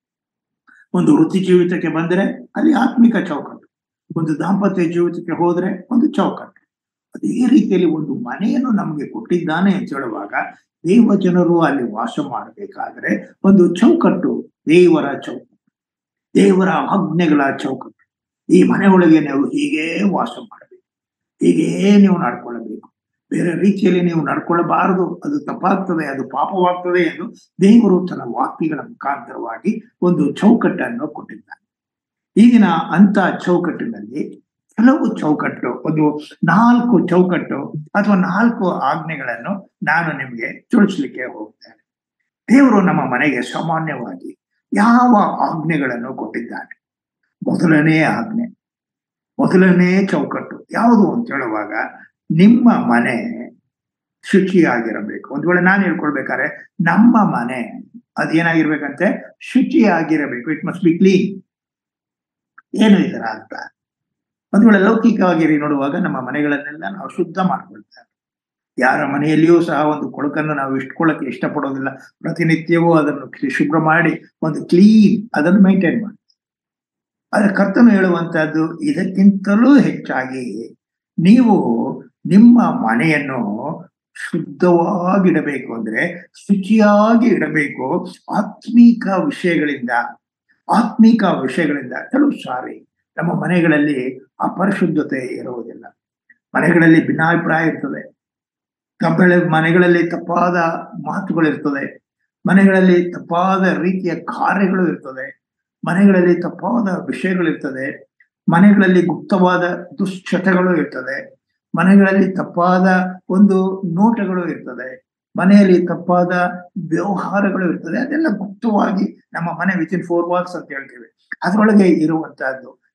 ಒಂದು ವೃತ್ತಿ ಜೀವಿತಕ್ಕೆ ಬಂದರೆ ಅಲ್ಲಿ ಆತ್ಮಿಕ ಚೌಕಟ್ಟು ಒಂದು ದಾಂಪತ್ಯ ಜೀವಿತಕ್ಕೆ ಹೋದ್ರೆ ಒಂದು ಚೌಕಟ್ಟು ಅದೇ ರೀತಿಯಲ್ಲಿ ಒಂದು ಮನೆಯನ್ನು ನಮಗೆ ಕೊಟ್ಟಿದ್ದಾನೆ ಅಂತ ಹೇಳುವಾಗ ದೇವ ಜನರು ಅಲ್ಲಿ ವಾಸ ಮಾಡಬೇಕಾದ್ರೆ ಒಂದು ಚೌಕಟ್ಟು ದೇವರ ಚೌಕಟ್ಟು ದೇವರ ಆಜ್ಞೆಗಳ ಚೌಕಟ್ಟು ಈ ಮನೆ ಒಳಗೆ ನೀವು ಹೀಗೇ ವಾಸ ಮಾಡಬೇಕು ಹೀಗೇ ನೀವು ನಡ್ಕೊಳ್ಳಬೇಕು ಬೇರೆ ರೀತಿಯಲ್ಲಿ ನೀವು ನಡ್ಕೊಳ್ಳಬಾರದು ಅದು ತಪ್ಪಾಗ್ತದೆ ಅದು ಪಾಪವಾಗ್ತದೆ ಎಂದು ದೇವರು ತನ್ನ ವಾಕ್ಯಗಳ ಮುಖಾಂತರವಾಗಿ ಒಂದು ಚೌಕಟ್ಟನ್ನು ಕೊಟ್ಟಿದ್ದಾನೆ ಈಗಿನ ಅಂತ ಚೌಕಟ್ಟಿನಲ್ಲಿ ಕೆಲವು ಚೌಕಟ್ಟು ಒಂದು ನಾಲ್ಕು ಚೌಕಟ್ಟು ಅಥವಾ ನಾಲ್ಕು ಆಜ್ಞೆಗಳನ್ನು ನಾನು ನಿಮಗೆ ತಿಳಿಸ್ಲಿಕ್ಕೆ ಹೋಗ್ತೇನೆ ದೇವರು ನಮ್ಮ ಮನೆಗೆ ಸಾಮಾನ್ಯವಾಗಿ ಯಾವ ಆಜ್ಞೆಗಳನ್ನು ಕೊಟ್ಟಿದ್ದಾನೆ ಮೊದಲನೇ ಆಜ್ಞೆ ಮೊದಲನೇ ಚೌಕಟ್ಟು ಯಾವುದು ಅಂತ ಹೇಳುವಾಗ ನಿಮ್ಮ ಮನೆ ಶುಚಿಯಾಗಿರಬೇಕು ಒಂದ್ ವೇಳೆ ನಾನು ಹೇಳ್ಕೊಳ್ಬೇಕಾದ್ರೆ ನಮ್ಮ ಮನೆ ಅದೇನಾಗಿರ್ಬೇಕಂತೆ ಶುಚಿಯಾಗಿರಬೇಕು ಇಟ್ ಮಸ್ಟ್ ಬಿ ಕ್ಲೀನ್ ಏನು ಇದರ ಅರ್ಥ ಒಂದ್ ವೇಳೆ ಲೌಕಿಕವಾಗಿ ನೋಡುವಾಗ ನಮ್ಮ ಮನೆಗಳನ್ನೆಲ್ಲ ನಾವು ಶುದ್ಧ ಮಾಡ್ಕೊಳ್ತೇವೆ ಯಾರ ಮನೆಯಲ್ಲಿಯೂ ಸಹ ಒಂದು ಕೊಳಕನ್ನು ನಾವು ಇಟ್ಕೊಳ್ಳಕ್ಕೆ ಇಷ್ಟಪಡೋದಿಲ್ಲ ಪ್ರತಿನಿತ್ಯವೂ ಅದನ್ನು ಶುಭ್ರ ಮಾಡಿ ಒಂದು ಕ್ಲೀನ್ ಅದನ್ನು ಮೇಂಟೈನ್ ಮಾಡಿ ಆದ್ರೆ ಕರ್ತನು ಹೇಳುವಂತಹದ್ದು ಇದಕ್ಕಿಂತಲೂ ಹೆಚ್ಚಾಗಿ ನೀವು ನಿಮ್ಮ ಮನೆಯನ್ನು ಶುದ್ಧವಾಗಿಡಬೇಕು ಅಂದ್ರೆ ಶುಚಿಯಾಗಿ ಇಡಬೇಕು ಆತ್ಮೀಕ ವಿಷಯಗಳಿಂದ ಆತ್ಮೀಕ ವಿಷಯಗಳಿಂದ ಕೆಲವು ಸಾರಿ ನಮ್ಮ ಮನೆಗಳಲ್ಲಿ ಅಪರಿಶುದ್ಧತೆ ಇರುವುದಿಲ್ಲ ಮನೆಗಳಲ್ಲಿ ಭಿನ್ನಾಭಿಪ್ರಾಯ ಇರ್ತದೆ ತಪ್ಪಳ ಮನೆಗಳಲ್ಲಿ ತಪ್ಪಾದ ಮಾತುಗಳಿರ್ತದೆ ಮನೆಗಳಲ್ಲಿ ತಪ್ಪಾದ ರೀತಿಯ ಕಾರ್ಯಗಳು ಇರ್ತದೆ ಮನೆಗಳಲ್ಲಿ ತಪ್ಪಾದ ವಿಷಯಗಳಿರ್ತದೆ ಮನೆಗಳಲ್ಲಿ ಗುಪ್ತವಾದ ದುಶ್ಚಟಗಳು ಇರ್ತದೆ ಮನೆಗಳಲ್ಲಿ ತಪ್ಪಾದ ಒಂದು ನೋಟಗಳು ಇರ್ತದೆ ಮನೆಯಲ್ಲಿ ತಪ್ಪಾದ ವ್ಯವಹಾರಗಳು ಇರ್ತದೆ ಅದೆಲ್ಲ ಗುಪ್ತವಾಗಿ ನಮ್ಮ ಮನೆ ವಿತ್ ಇನ್ ಫೋರ್ ವಾಲ್ಸ್ ಅಂತ ಹೇಳ್ತೇವೆ ಅದರೊಳಗೆ ಇರುವಂತಹದ್ದು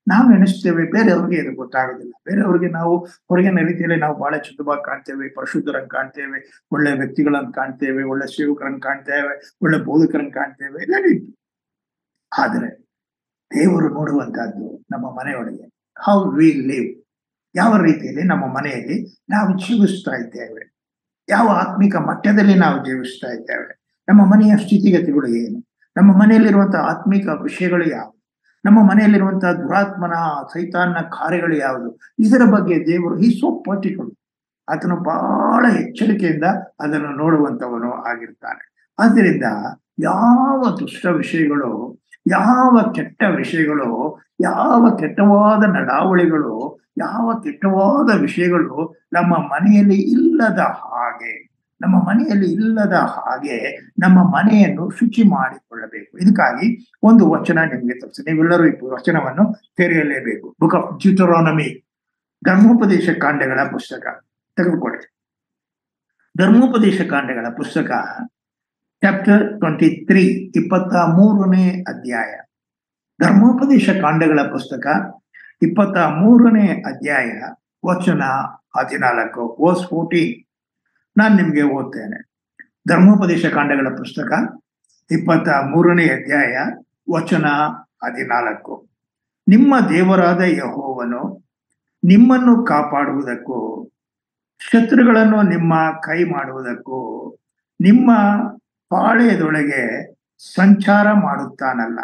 ನಾವು ಎಣಿಸ್ತೇವೆ ಬೇರೆಯವ್ರಿಗೆ ಇದು ಗೊತ್ತಾಗೋದಿಲ್ಲ ಬೇರೆಯವ್ರಿಗೆ ನಾವು ಹೊರಗಿನ ರೀತಿಯಲ್ಲಿ ನಾವು ಬಹಳ ಶುದ್ಧವಾಗಿ ಕಾಣ್ತೇವೆ ಪರಿಶುದ್ಧರಂಗ್ ಕಾಣ್ತೇವೆ ಒಳ್ಳೆ ವ್ಯಕ್ತಿಗಳನ್ನ ಕಾಣ್ತೇವೆ ಒಳ್ಳೆ ಸೇವಕರನ್ನ ಕಾಣ್ತೇವೆ ಒಳ್ಳೆ ಬೋಧಕರನ್ನ ಕಾಣ್ತೇವೆ ಎಲ್ಲ ರೀತಿ ಆದರೆ ದೇವರು ನೋಡುವಂತಹದ್ದು ನಮ್ಮ ಮನೆಯೊಳಗೆ ಹೌ ವಿ ಲಿವ್ ಯಾವ ರೀತಿಯಲ್ಲಿ ನಮ್ಮ ಮನೆಯಲ್ಲಿ ನಾವು ಜೀವಿಸ್ತಾ ಇದ್ದೇವೆ ಯಾವ ಆತ್ಮಿಕ ಮಟ್ಟದಲ್ಲಿ ನಾವು ಜೀವಿಸ್ತಾ ಇದ್ದೇವೆ ನಮ್ಮ ಮನೆಯ ಸ್ಥಿತಿಗತಿಗಳು ಏನು ನಮ್ಮ ಮನೆಯಲ್ಲಿರುವಂತಹ ಆತ್ಮಿಕ ವಿಷಯಗಳು ಯಾವುದು ನಮ್ಮ ಮನೆಯಲ್ಲಿರುವಂತಹ ದುರಾತ್ಮನ ಸೈತಾನ್ನ ಕಾರ್ಯಗಳು ಯಾವುದು ಇದರ ಬಗ್ಗೆ ದೇವರು ಈ ಸೋ ಪರ್ಟಿಕ್ಯುಲರ್ ಆತನು ಬಹಳ ಎಚ್ಚರಿಕೆಯಿಂದ ಅದನ್ನು ನೋಡುವಂತವನು ಆಗಿರ್ತಾನೆ ಆದ್ದರಿಂದ ಯಾವ ದುಷ್ಟ ವಿಷಯಗಳು ಯಾವ ಕೆಟ್ಟ ವಿಷಯಗಳು ಯಾವ ಕೆಟ್ಟವಾದ ನಡಾವಳಿಗಳು ಯಾವ ಕೆಟ್ಟವಾದ ವಿಷಯಗಳು ನಮ್ಮ ಮನೆಯಲ್ಲಿ ಇಲ್ಲದ ಹಾಗೆ ನಮ್ಮ ಮನೆಯಲ್ಲಿ ಇಲ್ಲದ ಹಾಗೆ ನಮ್ಮ ಮನೆಯನ್ನು ಶುಚಿ ಮಾಡಿಕೊಳ್ಳಬೇಕು ಇದಕ್ಕಾಗಿ ಒಂದು ವಚನ ನಿಮಗೆ ತೋರಿಸಿ ನೀವೆಲ್ಲರೂ ಈ ವಚನವನ್ನು ತೆರೆಯಲೇಬೇಕು ಬುಕ್ ಆಫ್ ಜ್ಯೂಟರಾನಮಿ ಧರ್ಮೋಪದೇಶ ಕಾಂಡಗಳ ಪುಸ್ತಕ ತೆಗೆದುಕೊಳ್ಳಿ ಧರ್ಮೋಪದೇಶ ಕಾಂಡಗಳ ಪುಸ್ತಕ ಚಾಪ್ಟರ್ ಟ್ವೆಂಟಿ ತ್ರೀ ಇಪ್ಪತ್ತ ಮೂರನೇ ಅಧ್ಯಾಯ ಧರ್ಮೋಪದೇಶ ಕಾಂಡಗಳ ಪುಸ್ತಕ ಇಪ್ಪತ್ತ ಮೂರನೇ ಅಧ್ಯಾಯ ವಚನ ಹದಿನಾಲ್ಕು ವರ್ಸ್ ಫೋರ್ಟೀನ್ ನಾನು ನಿಮ್ಗೆ ಓದ್ತೇನೆ ಧರ್ಮೋಪದೇಶ ಕಾಂಡಗಳ ಪುಸ್ತಕ ಇಪ್ಪತ್ತ ಮೂರನೇ ಅಧ್ಯಾಯ ವಚನ ಹದಿನಾಲ್ಕು ನಿಮ್ಮ ದೇವರಾದ ಯಹೋವನು ನಿಮ್ಮನ್ನು ಕಾಪಾಡುವುದಕ್ಕೂ ಶತ್ರುಗಳನ್ನು ನಿಮ್ಮ ಕೈ ಮಾಡುವುದಕ್ಕೂ ನಿಮ್ಮ ಪಾಳೆಯದೊಳಗೆ ಸಂಚಾರ ಮಾಡುತ್ತಾನಲ್ಲ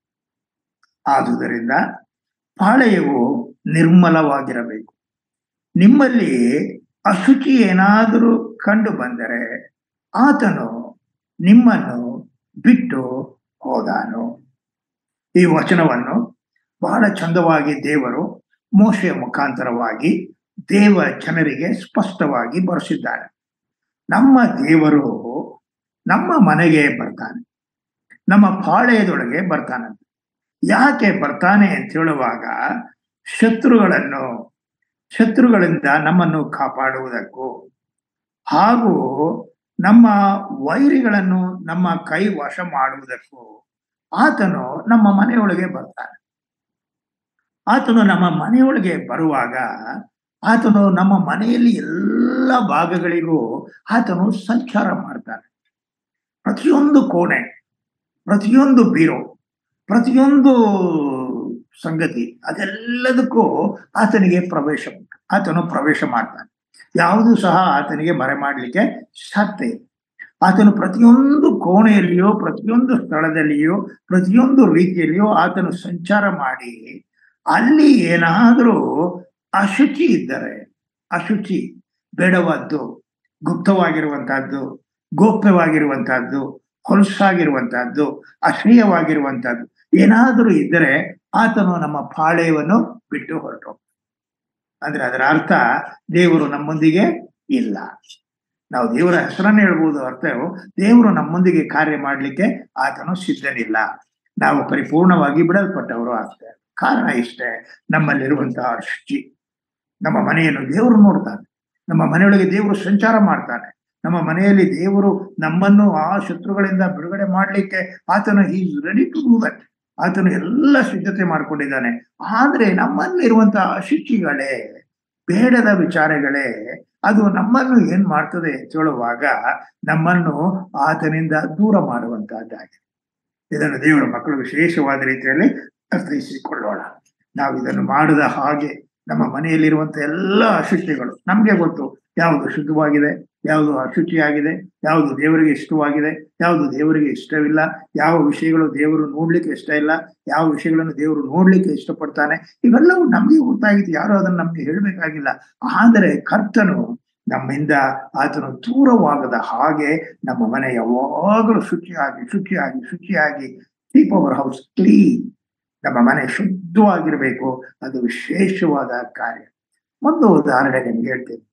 ಆದುದರಿಂದ ಪಾಳೆಯವು ನಿರ್ಮಲವಾಗಿರಬೇಕು ನಿಮ್ಮಲ್ಲಿ ಅಶುಚಿ ಏನಾದರೂ ಕಂಡು ಬಂದರೆ ಆತನು ನಿಮ್ಮನ್ನು ಬಿಟ್ಟು ಹೋದಾನು ಈ ವಚನವನ್ನು ಬಹಳ ಚಂದವಾಗಿ ದೇವರು ಮೋಶೆಯ ಮುಖಾಂತರವಾಗಿ ದೇವ ಜನರಿಗೆ ಸ್ಪಷ್ಟವಾಗಿ ಬರೆಸಿದ್ದಾರೆ ನಮ್ಮ ದೇವರು ನಮ್ಮ ಮನೆಗೆ ಬರ್ತಾನೆ ನಮ್ಮ ಪಾಳೆಯದೊಳಗೆ ಬರ್ತಾನಂತೆ ಯಾಕೆ ಬರ್ತಾನೆ ಅಂತ ಹೇಳುವಾಗ ಶತ್ರುಗಳನ್ನು ಶತ್ರುಗಳಿಂದ ನಮ್ಮನ್ನು ಕಾಪಾಡುವುದಕ್ಕೂ ಹಾಗೂ ನಮ್ಮ ವೈರಿಗಳನ್ನು ನಮ್ಮ ಕೈ ವಶ ಮಾಡುವುದಕ್ಕೂ ಆತನು ನಮ್ಮ ಮನೆಯೊಳಗೆ ಬರ್ತಾನೆ ಆತನು ನಮ್ಮ ಮನೆಯೊಳಗೆ ಬರುವಾಗ ಆತನು ನಮ್ಮ ಮನೆಯಲ್ಲಿ ಎಲ್ಲ ಭಾಗಗಳಿಗೂ ಆತನು ಸಂಚಾರ ಮಾಡ್ತಾನೆ ಪ್ರತಿಯೊಂದು ಕೋಣೆ ಪ್ರತಿಯೊಂದು ಬೀರೋ ಪ್ರತಿಯೊಂದು ಸಂಗತಿ ಅದೆಲ್ಲದಕ್ಕೂ ಆತನಿಗೆ ಪ್ರವೇಶ ಉಂಟು ಆತನು ಪ್ರವೇಶ ಮಾಡ್ತಾನೆ ಯಾವುದು ಸಹ ಆತನಿಗೆ ಮರೆ ಮಾಡಲಿಕ್ಕೆ ಸಾಧ್ಯ ಇಲ್ಲ ಆತನು ಪ್ರತಿಯೊಂದು ಕೋಣೆಯಲ್ಲಿಯೋ ಪ್ರತಿಯೊಂದು ಸ್ಥಳದಲ್ಲಿಯೋ ಪ್ರತಿಯೊಂದು ರೀತಿಯಲ್ಲಿಯೋ ಆತನು ಸಂಚಾರ ಮಾಡಿ ಅಲ್ಲಿ ಏನಾದರೂ ಅಶುಚಿ ಇದ್ದರೆ ಅಶುಚಿ ಬೇಡವಾದ್ದು ಗುಪ್ತವಾಗಿರುವಂತಹದ್ದು ಗೋಪ್ಯವಾಗಿರುವಂತಹದ್ದು ಹೊಲಸಾಗಿರುವಂತಹದ್ದು ಅಶ್ರೀಯವಾಗಿರುವಂತಹದ್ದು ಏನಾದರೂ ಇದ್ದರೆ ಆತನು ನಮ್ಮ ಪಾಳೆಯವನ್ನು ಬಿಟ್ಟು ಹೊರಟು ಅಂದ್ರೆ ಅದರ ಅರ್ಥ ದೇವರು ನಮ್ಮೊಂದಿಗೆ ಇಲ್ಲ ನಾವು ದೇವರ ಹೆಸರನ್ನು ಹೇಳ್ಬೋದು ಅರ್ಥವು ದೇವರು ನಮ್ಮೊಂದಿಗೆ ಕಾರ್ಯ ಮಾಡಲಿಕ್ಕೆ ಆತನು ಸಿದ್ಧನಿಲ್ಲ ನಾವು ಪರಿಪೂರ್ಣವಾಗಿ ಬಿಡಲ್ಪಟ್ಟವರು ಆಗ್ತೇವೆ ಕಾರಣ ಇಷ್ಟೇ ನಮ್ಮಲ್ಲಿರುವಂತಹ ಶುಚಿ ನಮ್ಮ ಮನೆಯನ್ನು ದೇವರು ನೋಡ್ತಾನೆ ನಮ್ಮ ಮನೆಯೊಳಗೆ ದೇವರು ಸಂಚಾರ ಮಾಡ್ತಾನೆ ನಮ್ಮ ಮನೆಯಲ್ಲಿ ದೇವರು ನಮ್ಮನ್ನು ಆ ಶತ್ರುಗಳಿಂದ ಬಿಡುಗಡೆ ಮಾಡಲಿಕ್ಕೆ ಆತನು is ready to do that ಆತನು ಎಲ್ಲ ಸಿದ್ಧತೆ ಮಾಡ್ಕೊಂಡಿದ್ದಾನೆ ಆದ್ರೆ ನಮ್ಮಲ್ಲಿರುವಂತಹ ಅಶುಚಿಗಳೇ ಬೇಡದ ವಿಚಾರಗಳೇ ಅದು ನಮ್ಮನ್ನು ಏನ್ ಮಾಡ್ತದೆ ಅಂತ ಹೇಳುವಾಗ ನಮ್ಮನ್ನು ಆತನಿಂದ ದೂರ ಮಾಡುವಂತಹದ್ದಾಗಿದೆ ಇದನ್ನು ದೇವರ ಮಕ್ಕಳು ವಿಶೇಷವಾದ ರೀತಿಯಲ್ಲಿ ಅರ್ಥೈಸಿಕೊಳ್ಳೋಣ ನಾವು ಇದನ್ನು ಮಾಡದ ಹಾಗೆ ನಮ್ಮ ಮನೆಯಲ್ಲಿರುವಂತ ಎಲ್ಲ ಅಶುಚಿಗಳು ನಮ್ಗೆ ಗೊತ್ತು ಯಾವುದು ಶುದ್ಧವಾಗಿದೆ ಯಾವುದು ಅಶುಚಿಯಾಗಿದೆ ಯಾವುದು ದೇವರಿಗೆ ಇಷ್ಟವಾಗಿದೆ ಯಾವುದು ದೇವರಿಗೆ ಇಷ್ಟವಿಲ್ಲ ಯಾವ ವಿಷಯಗಳು ದೇವರು ನೋಡ್ಲಿಕ್ಕೆ ಇಷ್ಟ ಇಲ್ಲ ಯಾವ ವಿಷಯಗಳನ್ನು ದೇವರು ನೋಡ್ಲಿಕ್ಕೆ ಇಷ್ಟಪಡ್ತಾನೆ ಇವೆಲ್ಲವೂ ನಮ್ಗೆ ಗೊತ್ತಾಗಿತ್ತು ಯಾರು ಅದನ್ನು ನಮ್ಗೆ ಹೇಳ್ಬೇಕಾಗಿಲ್ಲ ಆದರೆ ಕರ್ತನು ನಮ್ಮಿಂದ ಆತನು ದೂರವಾಗದ ಹಾಗೆ ನಮ್ಮ ಮನೆ ಯಾವಾಗಲೂ ಶುಚಿಯಾಗಿ ಶುಚಿಯಾಗಿ ಶುಚಿಯಾಗಿ ಕೀಪ್ ಅವರ್ ಹೌಸ್ ಕ್ಲೀನ್ ನಮ್ಮ ಮನೆ ಶುದ್ಧವಾಗಿರ್ಬೇಕು ಅದು ವಿಶೇಷವಾದ ಕಾರ್ಯ ಒಂದು ಉದಾಹರಣೆ ನಿಮ್ಗೆ ಹೇಳ್ತೇನೆ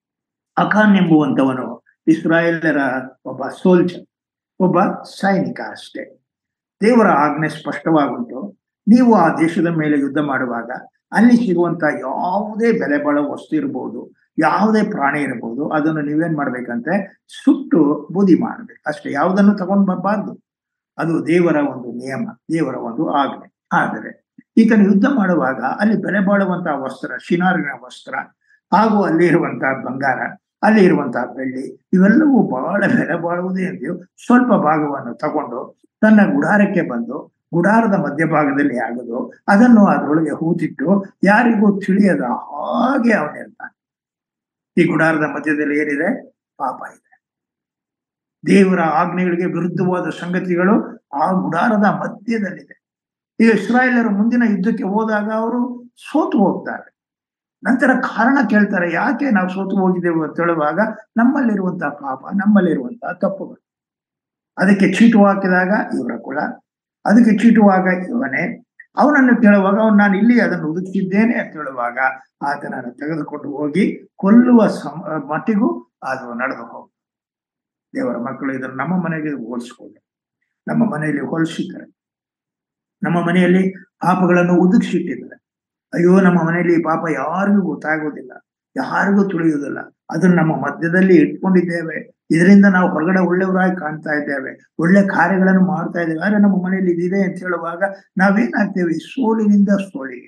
ಅಖಾನ್ ಎಂಬುವಂತವನು ಇಸ್ರಾಯೇಲರ ಒಬ್ಬ ಸೋಲ್ಜರ್ ಒಬ್ಬ ಸೈನಿಕ ಅಷ್ಟೇ ದೇವರ ಆಜ್ಞೆ ಸ್ಪಷ್ಟವಾಗುಂಟು ನೀವು ಆ ದೇಶದ ಮೇಲೆ ಯುದ್ಧ ಮಾಡುವಾಗ ಅಲ್ಲಿ ಸಿಗುವಂತ ಯಾವುದೇ ಬೆಲೆ ಬಾಳೋ ವಸ್ತು ಇರ್ಬೋದು ಯಾವುದೇ ಪ್ರಾಣಿ ಇರ್ಬೋದು ಅದನ್ನು ನೀವೇನ್ ಮಾಡ್ಬೇಕಂತೆ ಸುಟ್ಟು ಬೂದಿ ಮಾಡ್ಬೇಕು ಅಷ್ಟೇ ಯಾವುದನ್ನು ತಗೊಂಡ್ ಬರಬಾರ್ದು ಅದು ದೇವರ ಒಂದು ನಿಯಮ ದೇವರ ಒಂದು ಆಜ್ಞೆ ಆದರೆ ಈತನ ಯುದ್ಧ ಮಾಡುವಾಗ ಅಲ್ಲಿ ಬೆಲೆ ಬಾಳುವಂತಹ ವಸ್ತ್ರ ಶಿನಾರಿನ ವಸ್ತ್ರ ಹಾಗೂ ಅಲ್ಲಿ ಇರುವಂತಹ ಬಂಗಾರ ಅಲ್ಲಿ ಇರುವಂತಹ ಬೆಳ್ಳಿ ಇವೆಲ್ಲವೂ ಬಹಳ ಬೆಲೆ ಬಾಳುವುದೇ ಎಂದು ಸ್ವಲ್ಪ ಭಾಗವನ್ನು ತಗೊಂಡು ತನ್ನ ಗುಡಾರಕ್ಕೆ ಬಂದು ಗುಡಾರದ ಮಧ್ಯಭಾಗದಲ್ಲಿ ಆಗುದು ಅದನ್ನು ಅದರೊಳಗೆ ಹೂತಿಟ್ಟು ಯಾರಿಗೂ ತಿಳಿಯದ ಹಾಗೆ ಅವನಿರ್ತಾನೆ ಈ ಗುಡಾರದ ಮಧ್ಯದಲ್ಲಿ ಏನಿದೆ ಪಾಪ ಇದೆ ದೇವರ ಆಜ್ಞೆಗಳಿಗೆ ವಿರುದ್ಧವಾದ ಸಂಗತಿಗಳು ಆ ಗುಡಾರದ ಮಧ್ಯದಲ್ಲಿದೆ ಈಗ ಇಸ್ರಾಯೇಲರು ಮುಂದಿನ ಯುದ್ಧಕ್ಕೆ ಹೋದಾಗ ಅವರು ಸೋತು ಹೋಗ್ತಾರೆ ನಂತರ ಕಾರಣ ಕೇಳ್ತಾರೆ ಯಾಕೆ ನಾವು ಸೋತು ಹೋಗಿದ್ದೇವೆ ಅಂತ ಹೇಳುವಾಗ ನಮ್ಮಲ್ಲಿರುವಂತಹ ಪಾಪ ನಮ್ಮಲ್ಲಿರುವಂತಹ ತಪ್ಪುಗಳು ಅದಕ್ಕೆ ಚೀಟು ಹಾಕಿದಾಗ ಇವರ ಕುಲ ಅದಕ್ಕೆ ಚೀಟುವಾಗ ಇವನೇ ಅವನನ್ನು ಕೇಳುವಾಗ ಅವನು ನಾನು ಇಲ್ಲಿ ಅದನ್ನು ಹುಡುಕಿದ್ದೇನೆ ಅಂತ ಹೇಳುವಾಗ ಆತನನ್ನು ತೆಗೆದುಕೊಂಡು ಹೋಗಿ ಕೊಲ್ಲುವ ಸಮ ಮಟ್ಟಿಗೂ ಅದು ನಡೆದು ಹೋಗ ದೇವರ ಮಕ್ಕಳು ಇದನ್ನು ನಮ್ಮ ಮನೆಗೆ ಹೋಲಿಸಿಕೊಂಡು ನಮ್ಮ ಮನೆಯಲ್ಲಿ ಹೋಲಿಸಿದ್ದಾರೆ ನಮ್ಮ ಮನೆಯಲ್ಲಿ ಪಾಪಗಳನ್ನು ಒದಗಿಸಿಟ್ಟಿದ್ದಾರೆ ಅಯ್ಯೋ ನಮ್ಮ ಮನೆಯಲ್ಲಿ ಈ ಪಾಪ ಯಾರಿಗೂ ಗೊತ್ತಾಗೋದಿಲ್ಲ ಯಾರಿಗೂ ತಿಳಿಯುವುದಿಲ್ಲ ಅದನ್ನು ನಮ್ಮ ಮಧ್ಯದಲ್ಲಿ ಇಟ್ಕೊಂಡಿದ್ದೇವೆ ಇದರಿಂದ ನಾವು ಹೊರಗಡೆ ಒಳ್ಳೆಯವರಾಗಿ ಕಾಣ್ತಾ ಇದ್ದೇವೆ ಒಳ್ಳೆ ಕಾರ್ಯಗಳನ್ನು ಮಾಡ್ತಾ ಇದ್ದೇವೆ ಆದ್ರೆ ನಮ್ಮ ಮನೆಯಲ್ಲಿ ಇದಿದೆ ಅಂತ ಹೇಳುವಾಗ ನಾವೇನಾಗ್ತೇವೆ ಸೋಲಿನಿಂದ ಸೋಲಿಗೆ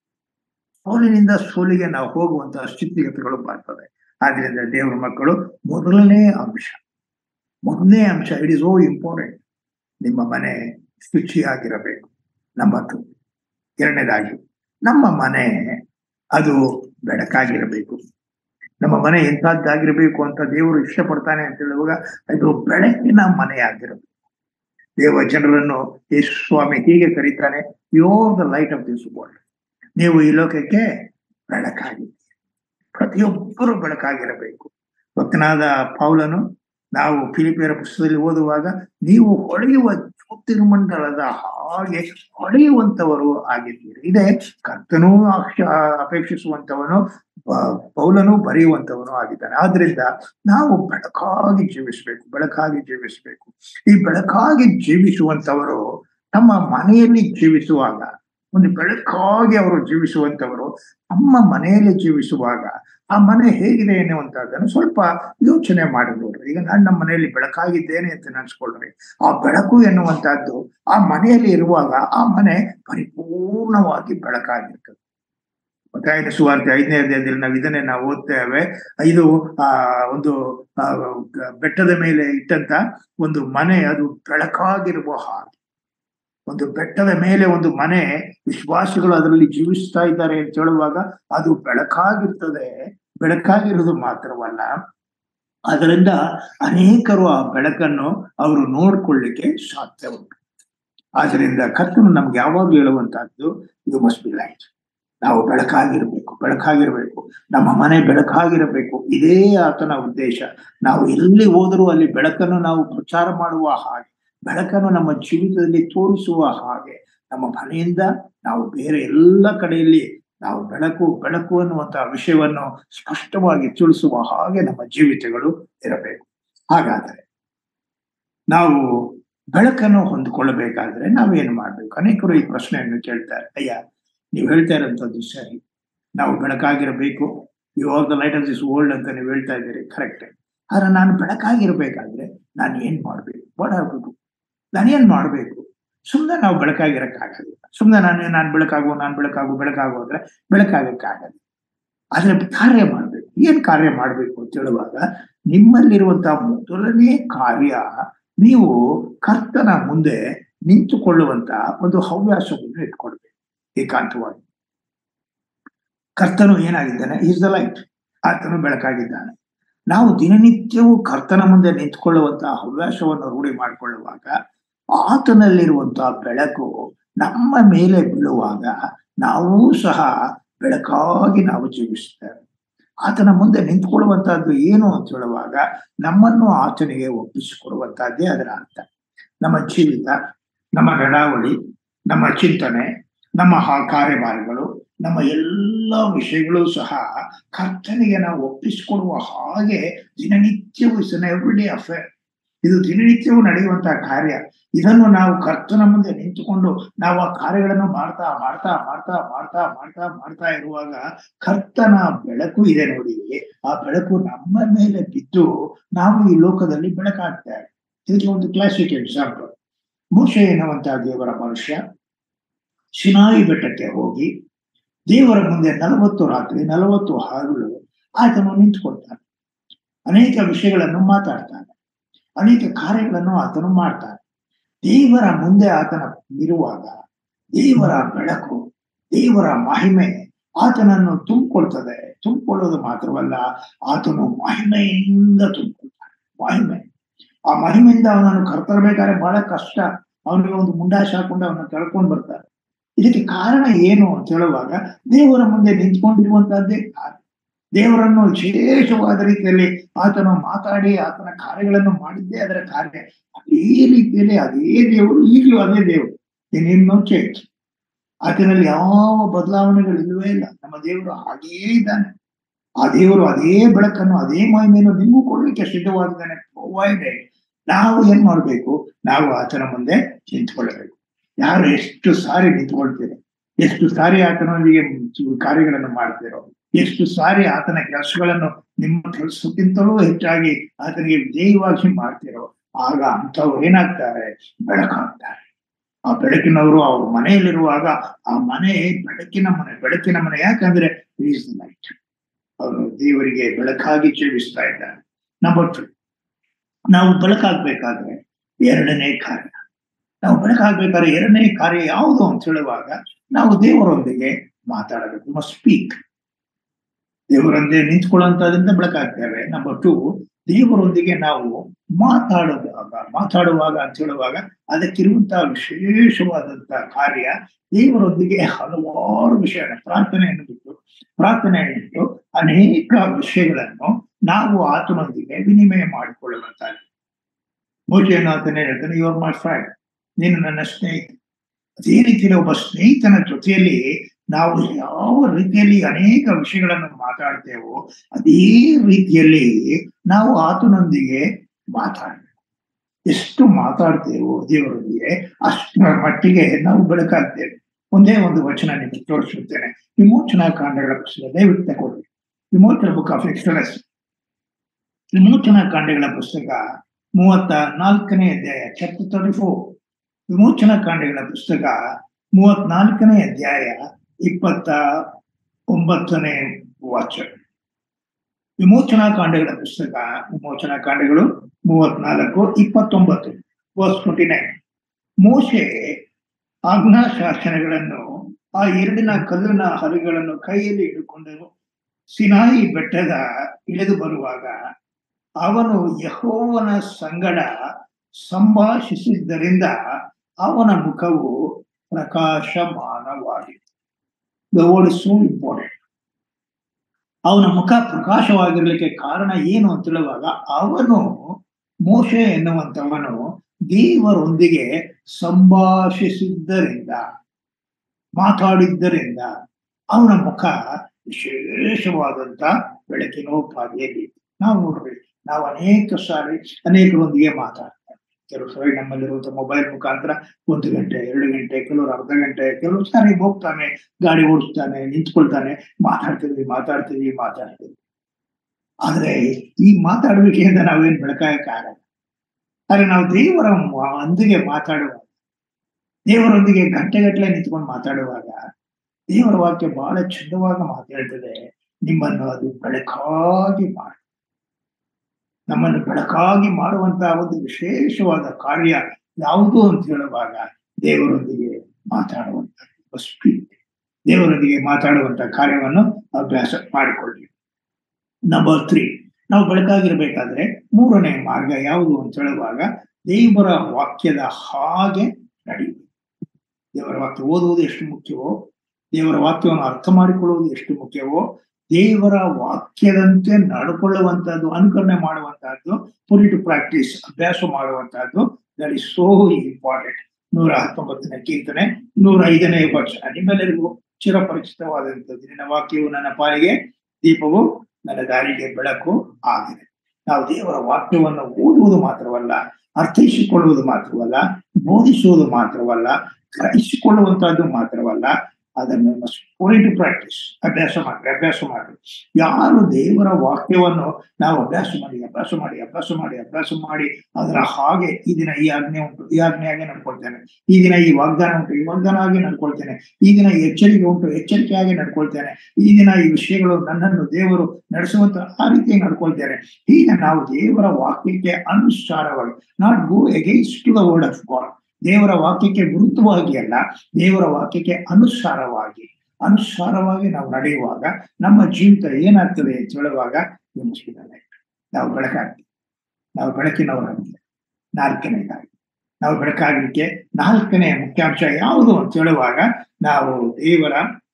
ಸೋಲಿನಿಂದ ಸೋಲಿಗೆ ನಾವು ಹೋಗುವಂತಹ ಸ್ಥಿತಿಗತಿಗಳು ಬರ್ತದೆ ಆದ್ರಿಂದ ದೇವರ ಮಕ್ಕಳು ಮೊದಲನೇ ಅಂಶ ಮೊದಲನೇ ಅಂಶ ಇಟ್ ಇಸ್ ಓ ಇಂಪಾರ್ಟೆಂಟ್ ನಿಮ್ಮ ಮನೆ ಶುಚಿಯಾಗಿರಬೇಕು ನಂಬತ್ತು ಎರಡನೇದಾಗಿ ನಮ್ಮ ಮನೆ ಅದು ಬೆಳಕಾಗಿರಬೇಕು ನಮ್ಮ ಮನೆ ಎಂಥದ್ದಾಗಿರ್ಬೇಕು ಅಂತ ದೇವರು ಇಷ್ಟಪಡ್ತಾನೆ ಅಂತ ಹೇಳುವಾಗ ಅದು ಬೆಳಕಿನ ಮನೆಯಾಗಿರಬೇಕು ದೇವ ಜನರನ್ನು ಯೇಸು ಸ್ವಾಮಿ ಹೀಗೆ ಕರೀತಾನೆ you the light of this world ನೀವು ಈ ಲೋಕಕ್ಕೆ ಬೆಳಕಾಗಿದ್ದೀರಿ ಪ್ರತಿಯೊಬ್ಬರು ಬೆಳಕಾಗಿರಬೇಕು ಭಕ್ತನಾದ ಪೌಲನು ನಾವು ಫಿಲಿಪಿಯರ ಪುಸ್ತಕದಲ್ಲಿ ಓದುವಾಗ ನೀವು ಹೊಳೆಯುವ ಜ್ಯೋತಿರ್ಮಂಡಲದ ಹಾಗೆ ಹೊಳೆಯುವಂತವರು ಆಗಿದ್ದೀರಿ ಇದೇ ಕರ್ತನೂ ಅಪೇಕ್ಷಿಸುವಂತವನು ಪೌಲನು ಬರೆಯುವಂತವನು ಆಗಿದ್ದಾನೆ ಆದ್ರಿಂದ ನಾವು ಬೆಳಕಾಗಿ ಜೀವಿಸ್ಬೇಕು ಬೆಳಕಾಗಿ ಜೀವಿಸ್ಬೇಕು ಈ ಬೆಳಕಾಗಿ ಜೀವಿಸುವಂತವರು ತಮ್ಮ ಮನೆಯಲ್ಲಿ ಜೀವಿಸುವಾಗ ಒಂದು ಬೆಳಕಾಗಿ ಅವರು ಜೀವಿಸುವಂತವರು ತಮ್ಮ ಮನೆಯಲ್ಲಿ ಜೀವಿಸುವಾಗ ಆ ಮನೆ ಹೇಗಿದೆ ಎನ್ನುವಂತಹದ್ದನ್ನು ಸ್ವಲ್ಪ ಯೋಚನೆ ಮಾಡಿ ನೋಡ್ರಿ ಈಗ ನಾನು ನಮ್ಮ ಮನೆಯಲ್ಲಿ ಬೆಳಕಾಗಿದ್ದೇನೆ ಅಂತ ನೆನೆಸ್ಕೊಳ್ರಿ ಆ ಬೆಳಕು ಎನ್ನುವಂತಹದ್ದು ಆ ಮನೆಯಲ್ಲಿ ಇರುವಾಗ ಆ ಮನೆ ಪರಿಪೂರ್ಣವಾಗಿ ಬೆಳಕಾಗಿರ್ತದೆ ಮತ್ತಾಯನ ಸುವಾರ್ತೆ ಐದನೇ ಅಧ್ಯಾಯದಲ್ಲಿ ನಾವು ಇದನ್ನೇ ನಾವು ಓದ್ತೇವೆ ಇದು ಆ ಒಂದು ಬೆಟ್ಟದ ಮೇಲೆ ಇಟ್ಟಂತ ಒಂದು ಮನೆ ಅದು ಬೆಳಕಾಗಿರುವ ಹಾಗೆ ಒಂದು ಬೆಟ್ಟದ ಮೇಲೆ ಒಂದು ಮನೆ ವಿಶ್ವಾಸಿಗಳು ಅದರಲ್ಲಿ ಜೀವಿಸ್ತಾ ಇದ್ದಾರೆ ಅಂತ ಹೇಳುವಾಗ ಅದು ಬೆಳಕಾಗಿರ್ತದೆ ಬೆಳಕಾಗಿರೋದು ಮಾತ್ರವಲ್ಲ ಅದರಿಂದ ಅನೇಕರು ಆ ಬೆಳಕನ್ನು ಅವರು ನೋಡ್ಕೊಳ್ಳಿಕ್ಕೆ ಸಾಧ್ಯ ಉಂಟು ಆದ್ರಿಂದ ಕರ್ತನು ನಮ್ಗೆ ಯಾವಾಗ್ಲೂ ಹೇಳುವಂತಹದ್ದು ಇದು ಮಸ್ಟ್ ಬಿ ಲೈಟ್ ನಾವು ಬೆಳಕಾಗಿರ್ಬೇಕು ಬೆಳಕಾಗಿರ್ಬೇಕು ನಮ್ಮ ಮನೆ ಬೆಳಕಾಗಿರಬೇಕು ಇದೇ ಆತನ ಉದ್ದೇಶ ನಾವು ಎಲ್ಲಿ ಹೋದರೂ ಅಲ್ಲಿ ಬೆಳಕನ್ನು ನಾವು ಪ್ರಚಾರ ಮಾಡುವ ಹಾಗೆ ಬೆಳಕನ್ನು ನಮ್ಮ ಜೀವಿತದಲ್ಲಿ ತೋರಿಸುವ ಹಾಗೆ ನಮ್ಮ ಮನೆಯಿಂದ ನಾವು ಬೇರೆ ಎಲ್ಲ ಕಡೆಯಲ್ಲಿ ನಾವು ಬೆಳಕು ಬೆಳಕು ಅನ್ನುವಂತಹ ವಿಷಯವನ್ನು ಸ್ಪಷ್ಟವಾಗಿ ತಿಳಿಸುವ ಹಾಗೆ ನಮ್ಮ ಜೀವಿತಗಳು ಇರಬೇಕು ಹಾಗಾದರೆ ನಾವು ಬೆಳಕನ್ನು ಹೊಂದಿಕೊಳ್ಳಬೇಕಾದ್ರೆ ನಾವೇನು ಮಾಡ್ಬೇಕು ಅನೇಕರು ಈ ಪ್ರಶ್ನೆಯನ್ನು ಕೇಳ್ತಾರೆ ಅಯ್ಯ ನೀವು ಹೇಳ್ತಾ ಇರೋಂಥದ್ದು ಸರಿ ನಾವು ಬೆಳಕಾಗಿರಬೇಕು you are the light of this world ಅಂತ ನೀವು ಹೇಳ್ತಾ ಇದ್ದೀರಿ ಕರೆಕ್ಟ್ ಆದ್ರೆ ನಾನು ಬೆಳಕಾಗಿರ್ಬೇಕಾದ್ರೆ ನಾನು ಏನ್ ಮಾಡ್ಬೇಕು ಓಡಾಡ್ಬೇಕು ನಾನೇನ್ ಮಾಡ್ಬೇಕು ಸುಮ್ಮನೆ ನಾವು ಬೆಳಕಾಗಿರಕ್ಕಾಗಲ್ಲ ಸುಮ್ಮನೆ ನಾನು ನಾನು ಬೆಳಕಾಗುವ ನಾನು ಬೆಳಕಾಗು ಬೆಳಕಾಗು ಅಂದ್ರೆ ಬೆಳಕಾಗಕ್ಕಾಗಲ್ಲ ಆದ್ರೆ ಕಾರ್ಯ ಮಾಡ್ಬೇಕು ಏನ್ ಕಾರ್ಯ ಮಾಡ್ಬೇಕು ಅಂತ ಹೇಳುವಾಗ ನಿಮ್ಮಲ್ಲಿರುವಂತಹ ಮೊದಲನೇ ಕಾರ್ಯ ನೀವು ಕರ್ತನ ಮುಂದೆ ನಿಂತುಕೊಳ್ಳುವಂತ ಒಂದು ಹವ್ಯಾಸವನ್ನು ಇಟ್ಕೊಳ್ಬೇಕು ಏಕಾಂತವಾಗಿ ಕರ್ತನು ಏನಾಗಿದ್ದಾನೆ ಈಸ್ ದ ಲೈಟ್ ಆತನು ಬೆಳಕಾಗಿದ್ದಾನೆ ನಾವು ದಿನನಿತ್ಯವೂ ಕರ್ತನ ಮುಂದೆ ನಿಂತ್ಕೊಳ್ಳುವಂತಹ ಹವ್ಯಾಸವನ್ನು ರೂಢಿ ಮಾಡಿಕೊಳ್ಳುವಾಗ ಆತನಲ್ಲಿರುವಂತಹ ಬೆಳಕು ನಮ್ಮ ಮೇಲೆ ಬೀಳುವಾಗ ನಾವೂ ಸಹ ಬೆಳಕಾಗಿ ನಾವು ಜೀವಿಸ್ತೇವೆ ಆತನ ಮುಂದೆ ನಿಂತ್ಕೊಳ್ಳುವಂತಹದ್ದು ಏನು ಅಂತ ಹೇಳುವಾಗ ನಮ್ಮನ್ನು ಆತನಿಗೆ ಒಪ್ಪಿಸಿಕೊಡುವಂತಹದ್ದೇ ಅದರ ಅರ್ಥ ನಮ್ಮ ಜೀವಿತ ನಮ್ಮ ನಡಾವಳಿ ನಮ್ಮ ಚಿಂತನೆ ನಮ್ಮ ಕಾರ್ಯಭಾರಗಳು ನಮ್ಮ ಎಲ್ಲ ವಿಷಯಗಳು ಸಹ ಕರ್ತನಿಗೆ ನಾವು ಒಪ್ಪಿಸಿಕೊಡುವ ಹಾಗೆ ದಿನನಿತ್ಯವೂ ಇಸ್ ಅನ್ ಎವ್ರಿಡೇ ಅಫೇರ್ ಇದು ದಿನನಿತ್ಯವೂ ನಡೆಯುವಂತಹ ಕಾರ್ಯ ಇದನ್ನು ನಾವು ಕರ್ತನ ಮುಂದೆ ನಿಂತುಕೊಂಡು ನಾವು ಆ ಕಾರ್ಯಗಳನ್ನು ಮಾಡ್ತಾ ಮಾಡ್ತಾ ಮಾಡ್ತಾ ಮಾಡ್ತಾ ಮಾಡ್ತಾ ಮಾಡ್ತಾ ಇರುವಾಗ ಕರ್ತನ ಬೆಳಕು ಇದೆ ನೋಡಿ ಆ ಬೆಳಕು ನಮ್ಮ ಮೇಲೆ ಬಿದ್ದು ನಾವು ಈ ಲೋಕದಲ್ಲಿ ಬೆಳಕಾಗ್ತೇವೆ ಇದಕ್ಕೆ ಒಂದು ಕ್ಲಾಸಿಕ್ ಎಕ್ಸಾಂಪಲ್ ಮೋಶೆ ಎನ್ನುವಂತಹ ದೇವರ ಮನುಷ್ಯ ಸಿನಾಯಿ ಬೆಟ್ಟಕ್ಕೆ ಹೋಗಿ ದೇವರ ಮುಂದೆ ನಲವತ್ತು ರಾತ್ರಿ ನಲವತ್ತು ಹಾಡುಗಳು ಆತನು ನಿಂತುಕೊಳ್ತಾನೆ ಅನೇಕ ವಿಷಯಗಳನ್ನು ಮಾತಾಡ್ತಾನೆ ಅನೇಕ ಕಾರ್ಯಗಳನ್ನು ಆತನು ಮಾಡ್ತಾನೆ ದೇವರ ಮುಂದೆ ಆತನ ಇರುವಾಗ ದೇವರ ಬೆಳಕು ದೇವರ ಮಹಿಮೆ ಆತನನ್ನು ತುಂಬಿಕೊಳ್ತದೆ ತುಂಬಿಕೊಳ್ಳೋದು ಮಾತ್ರವಲ್ಲ ಆತನು ಮಹಿಮೆಯಿಂದ ತುಂಬಿಕೊಳ್ತಾನೆ ಮಹಿಮೆ ಆ ಮಹಿಮೆಯಿಂದ ಅವನನ್ನು ಕರ್ತರಬೇಕಾದ್ರೆ ಬಹಳ ಕಷ್ಟ ಅವನಿಗೆ ಒಂದು ಮುಂಡಾಶ ಹಾಕೊಂಡು ಅವನ್ನ ಕಳ್ಕೊಂಡು ಬರ್ತಾರೆ ಇದಕ್ಕೆ ಕಾರಣ ಏನು ಅಂತ ಹೇಳುವಾಗ ದೇವರ ಮುಂದೆ ನಿಂತ್ಕೊಂಡಿರುವಂತಹದ್ದೇ ಕಾರಣ ದೇವರನ್ನು ವಿಶೇಷವಾದ ರೀತಿಯಲ್ಲಿ ಆತನು ಮಾತಾಡಿ ಆತನ ಕಾರ್ಯಗಳನ್ನು ಮಾಡಿದ್ದೇ ಅದರ ಕಾರ್ಯ ಅದೇ ರೀತಿಯಲ್ಲಿ ಅದೇ ದೇವರು ಈಗಲೂ ಅದೇ ದೇವರು ಇನ್ನೇನು ಚೇಂಜ್ ಆತನಲ್ಲಿ ಯಾವ ಬದಲಾವಣೆಗಳು ಇಲ್ಲವೇ ಇಲ್ಲ ನಮ್ಮ ದೇವರು ಹಾಗೇ ಇದ್ದಾನೆ ಆ ದೇವರು ಅದೇ ಬೆಳಕನ್ನು ಅದೇ ಮಹಿಮೆಯನ್ನು ನಿಮಗೂ ಕೊಡ್ಲಿಕ್ಕೆ ಸಿದ್ಧವಾಗಿದ್ದಾನೆ ಪ್ರೊವೈಡೆಡ್ ನಾವು ಏನ್ ಮಾಡ್ಬೇಕು ನಾವು ಆತನ ಮುಂದೆ ನಿಂತ್ಕೊಳ್ಳಬೇಕು ಯಾರು ಎಷ್ಟು ಸಾರಿ ನಿಂತ್ಕೊಳ್ತೀರೋ ಎಷ್ಟು ಸಾರಿ ಆತನೊಂದಿಗೆ ಕಾರ್ಯಗಳನ್ನು ಮಾಡ್ತೀರೋ ಎಷ್ಟು ಸಾರಿ ಆತನ ಕೆಲಸಗಳನ್ನು ನಿಮ್ಮ ಕೆಲಸಕ್ಕಿಂತಲೂ ಹೆಚ್ಚಾಗಿ ಆತನಿಗೆ ವಿಜಯವಾಗಿ ಮಾಡ್ತಿರೋ ಆಗ ಅಂಥವ್ರು ಏನಾಗ್ತಾರೆ ಬೆಳಕಾಗ್ತಾರೆ ಆ ಬೆಳಕಿನವರು ಅವ್ರ ಮನೆಯಲ್ಲಿರುವಾಗ ಆ ಮನೆ ಬೆಳಕಿನ ಮನೆ ಬೆಳಕಿನ ಮನೆ ಯಾಕಂದ್ರೆ ಈಸ್ ಲೈಟ್ ಅವರು ದೇವರಿಗೆ ಬೆಳಕಾಗಿ ಜೀವಿಸ್ತಾ ಇದ್ದಾರೆ ನಂಬರ್ ಟು ನಾವು ಬೆಳಕಾಗ್ಬೇಕಾದ್ರೆ ಎರಡನೇ ಕಾರ್ಯ ನಾವು ಬೆಳಕಾಗ್ಬೇಕಾದ್ರೆ ಎರಡನೇ ಕಾರ್ಯ ಯಾವುದು ಅಂತ ಹೇಳುವಾಗ ನಾವು ದೇವರೊಂದಿಗೆ ಮಾತಾಡಬೇಕು ಮಸ್ಟ್ ಸ್ಪೀಕ್ ದೇವರೊಂದಿಗೆ ನಿಂತ್ಕೊಳ್ಳುವಂತದ್ರಿಂದ ಬೆಳಕಾಗ್ತೇವೆ ನಂಬರ್ ಟು ದೇವರೊಂದಿಗೆ ನಾವು ಮಾತಾಡುವಾಗ ಮಾತಾಡುವಾಗ ಅಂತ ಹೇಳುವಾಗ ಅದಕ್ಕಿರುವಂತಹ ವಿಶೇಷವಾದಂತಹ ಕಾರ್ಯ ದೇವರೊಂದಿಗೆ ಹಲವಾರು ವಿಷಯ ಪ್ರಾರ್ಥನೆಯನ್ನು ಬಿಟ್ಟು ಪ್ರಾರ್ಥನೆಯನ್ನು ಬಿಟ್ಟು ಅನೇಕ ವಿಷಯಗಳನ್ನು ನಾವು ಆತನೊಂದಿಗೆ ವಿನಿಮಯ ಮಾಡಿಕೊಳ್ಳುವಂತಾರೆ ಮೋಜೆಯನ್ನು ಆತನೇ ಹೇಳ್ತಾನೆ ಇವಾಗ ಮೈ ಫ್ರೆಂಡ್ ನೀನು ನನ್ನ ಸ್ನೇಹಿತ ಅದೇ ರೀತಿಯಲ್ಲಿ ಒಬ್ಬ ಸ್ನೇಹಿತನ ಜೊತೆಯಲ್ಲಿ ನಾವು ಯಾವ ರೀತಿಯಲ್ಲಿ ಅನೇಕ ವಿಷಯಗಳನ್ನು ಮಾತಾಡ್ತೇವೋ ಅದೇ ರೀತಿಯಲ್ಲಿ ನಾವು ಆತನೊಂದಿಗೆ ಮಾತಾಡ್ಬೇಕು ಎಷ್ಟು ಮಾತಾಡ್ತೇವೋ ದೇವರೊಂದಿಗೆ ಅಷ್ಟರ ಮಟ್ಟಿಗೆ ನಾವು ಬೆಳಕಾಗ್ತೇವೆ ಒಂದೇ ಒಂದು ವಚನ ನಿಮಗೆ ತೋರಿಸುತ್ತೇನೆ ವಿಮೋಚನಾ ಕಾಂಡಗಳ ಪುಸ್ತಕ ದಯವಿಟ್ಟು ತಗೊಳ್ಳಿ ವಿಮೋಚನ ಬುಕ್ ಆಫ್ ಎಕ್ಸಲೆಸ್ ವಿಮೋಚನಾ ಕಾಂಡಗಳ ಪುಸ್ತಕ ಮೂವತ್ತ ನಾಲ್ಕನೇ ಅಧ್ಯಾಯ ಚಾಪ್ಟರ್ ತರ್ಟಿ ಫೋರ್ ವಿಮೋಚನಾ ಕಾಂಡಗಳ ಪುಸ್ತಕ ಮೂವತ್ನಾಲ್ಕನೇ ಅಧ್ಯಾಯ ಇಪ್ಪತ್ತ ಒಂಬತ್ತನೇ ವಾಚ ವಿಮೋಚನಾ ಕಾಂಡಗಳ ಪುಸ್ತಕ ವಿಮೋಚನಾ ಕಾಂಡಗಳು ಮೂವತ್ನಾಲ್ಕು ಇಪ್ಪತ್ತೊಂಬತ್ತು ವರ್ಸ್ ಟ್ವೆಂಟಿ ನೈನ್ ಮೋಶೆ ಆಜ್ಞಾಶಾಸನಗಳನ್ನು ಆ ಎರಡಿನ ಕಲ್ಲಿನ ಹರಿಗಳನ್ನು ಕೈಯಲ್ಲಿ ಹಿಡ್ಕೊಂಡು ಸಿನಾಯಿ ಬೆಟ್ಟದ ಇಳಿದು ಬರುವಾಗ ಅವನು ಯಹೋವನ ಸಂಗಡ ಸಂಭಾಷಿಸಿದ್ದರಿಂದ ಅವನ ಮುಖವು ಪ್ರಕಾಶಮಾನವಾಗಿದೆ ದ ವರ್ಡ್ ಸೋ ಇಂಪಾರ್ಟೆಂಟ್ ಅವನ ಮುಖ ಪ್ರಕಾಶವಾಗಿರ್ಲಿಕ್ಕೆ ಕಾರಣ ಏನು ಅಂತ ಹೇಳುವಾಗ ಅವನು ಮೋಶೆ ಎನ್ನುವಂತವನು ದೇವರೊಂದಿಗೆ ಸಂಭಾಷಿಸಿದ್ದರಿಂದ ಮಾತಾಡಿದ್ದರಿಂದ ಅವನ ಮುಖ ವಿಶೇಷವಾದಂತ ಬೆಳಕಿನೋಪಾದಿಯಲ್ಲಿ ನಾವು ನೋಡ್ರಿ ನಾವು ಅನೇಕ ಸಾರಿ ಅನೇಕರೊಂದಿಗೆ ಮಾತಾಡ್ತೇವೆ ಕೆಲವು ಸಾರಿ ನಮ್ಮಲ್ಲಿರುವಂತ ಮೊಬೈಲ್ ಮುಖಾಂತರ ಒಂದು ಗಂಟೆ ಎರಡು ಗಂಟೆ ಕೆಲವರು ಅರ್ಧ ಗಂಟೆ ಕೆಲವು ಸಾರಿ ಹೋಗ್ತಾನೆ ಗಾಡಿ ಓಡಿಸ್ತಾನೆ ನಿಂತ್ಕೊಳ್ತಾನೆ ಮಾತಾಡ್ತೀವಿ ಮಾತಾಡ್ತೀವಿ ಮಾತಾಡ್ತೀವಿ ಆದ್ರೆ ಈ ಮಾತಾಡುವಿಕೆಯಿಂದ ನಾವೇನ್ ಬೆಳಕಾಗಕ್ಕಾಗಲ್ಲ ಆದ್ರೆ ನಾವು ದೇವರ ಒಂದಿಗೆ ಮಾತಾಡುವಾಗ ದೇವರೊಂದಿಗೆ ಗಂಟೆಗಟ್ಟಲೆ ನಿಂತ್ಕೊಂಡು ಮಾತಾಡುವಾಗ ದೇವರ ವಾಕ್ಯ ಬಹಳ ಚಂದವಾಗಿ ಮಾತಾಡ್ತದೆ ನಿಮ್ಮನ್ನು ಅದು ಬೆಳಕಾಗಿ ಮಾಡಿ ನಮ್ಮನ್ನು ಬೆಳಕಾಗಿ ಮಾಡುವಂತಹ ಒಂದು ವಿಶೇಷವಾದ ಕಾರ್ಯ ಯಾವುದು ಅಂತ ಹೇಳುವಾಗ ದೇವರೊಂದಿಗೆ ಮಾತಾಡುವಂತ ಸ್ಪೀಕ್ ದೇವರೊಂದಿಗೆ ಮಾತಾಡುವಂತ ಕಾರ್ಯವನ್ನು ಅಭ್ಯಾಸ ಮಾಡಿಕೊಳ್ಳಿ ನಂಬರ್ ತ್ರೀ ನಾವು ಬೆಳಕಾಗಿರ್ಬೇಕಾದ್ರೆ ಮೂರನೇ ಮಾರ್ಗ ಯಾವುದು ಅಂತ ಹೇಳುವಾಗ ದೇವರ ವಾಕ್ಯದ ಹಾಗೆ ನಡೆಯುವುದು ದೇವರ ವಾಕ್ಯ ಓದುವುದು ಎಷ್ಟು ಮುಖ್ಯವೋ ದೇವರ ವಾಕ್ಯವನ್ನು ಅರ್ಥ ಮಾಡಿಕೊಳ್ಳುವುದು ಎಷ್ಟು ಮುಖ್ಯವೋ ದೇವರ ವಾಕ್ಯದಂತೆ ನಡ್ಕೊಳ್ಳುವಂತಹದ್ದು ಅನುಕರಣೆ ಮಾಡುವಂತಹದ್ದು ಪುರಿ ಟು ಪ್ರಾಕ್ಟೀಸ್ ಅಭ್ಯಾಸ ಮಾಡುವಂತಹದ್ದು ದಟ್ ಇಸ್ ಸೋ ಇಂಪಾರ್ಟೆಂಟ್ ನೂರ ಹತ್ತೊಂಬತ್ತನೇ ಕೀರ್ತನೆ ನೂರ ಐದನೇ ವರ್ಷ ನಿಮ್ಮೆಲ್ಲರಿಗೂ ಚಿರಪರಿಚಿತವಾದಂಥದ್ದು ನಿನ್ನ ವಾಕ್ಯವು ನನ್ನ ಪಾಲಿಗೆ ದೀಪವು ನನ್ನ ದಾರಿಗೆ ಬೆಳಕು ಆಗಿದೆ ನಾವು ದೇವರ ವಾಕ್ಯವನ್ನು ಓದುವುದು ಮಾತ್ರವಲ್ಲ ಅರ್ಥೈಸಿಕೊಳ್ಳುವುದು ಮಾತ್ರವಲ್ಲ ಬೋಧಿಸುವುದು ಮಾತ್ರವಲ್ಲ ಗ್ರಹಿಸಿಕೊಳ್ಳುವಂತಹದ್ದು ಮಾತ್ರವಲ್ಲ ಅದನ್ನು ಟು ಪ್ರಾಕ್ಟೀಸ್ ಅಭ್ಯಾಸ ಮಾಡಿ ಅಭ್ಯಾಸ ಮಾಡಿ ಯಾರು ದೇವರ ವಾಕ್ಯವನ್ನು ನಾವು ಅಭ್ಯಾಸ ಮಾಡಿ ಅಭ್ಯಾಸ ಮಾಡಿ ಅಭ್ಯಾಸ ಮಾಡಿ ಅಭ್ಯಾಸ ಮಾಡಿ ಅದರ ಹಾಗೆ ಈ ದಿನ ಈ ಆಜ್ಞೆ ಉಂಟು ಈ ಆಜ್ಞೆ ಹಾಗೆ ನಡ್ಕೊಳ್ತೇನೆ ಈ ದಿನ ಈ ವಾಗ್ದಾನ ಉಂಟು ಈ ವಾಗ್ದಾನ ಹಾಗೆ ನಡ್ಕೊಳ್ತೇನೆ ಈ ದಿನ ಈ ಎಚ್ಚರಿಕೆ ಉಂಟು ಎಚ್ಚರಿಕೆಯಾಗಿ ನಡ್ಕೊಳ್ತೇನೆ ಈ ದಿನ ಈ ವಿಷಯಗಳು ನನ್ನನ್ನು ದೇವರು ನಡೆಸುವಂತ ಆ ರೀತಿ ನಡ್ಕೊಳ್ತೇನೆ ಹೀಗೆ ನಾವು ದೇವರ ವಾಕ್ಯಕ್ಕೆ ಅನುಸಾರವಾಗಿ not go against to the word of God ದೇವರ ವಾಕ್ಯಕ್ಕೆ ವಿರುದ್ಧವಾಗಿ ಅಲ್ಲ ದೇವರ ವಾಕ್ಯಕ್ಕೆ ಅನುಸಾರವಾಗಿ ಅನುಸಾರವಾಗಿ ನಾವು ನಡೆಯುವಾಗ ನಮ್ಮ ಜೀವಿತ ಏನಾಗ್ತದೆ ಅಂತ ಹೇಳುವಾಗ ಎನಿಸಿದ್ದಾನೆ ನಾವು ಬೆಳಕಾಗ್ತೀವಿ ನಾವು ಬೆಳಕಿನವರಾಗ್ತೀವಿ ನಾಲ್ಕನೇದಾಗಿ ನಾವು ಬೆಳಕಾಗಲಿಕ್ಕೆ ನಾಲ್ಕನೇ ಮುಖ್ಯಾಂಶ ಯಾವುದು ಅಂತ ಹೇಳುವಾಗ ನಾವು ದೇವರ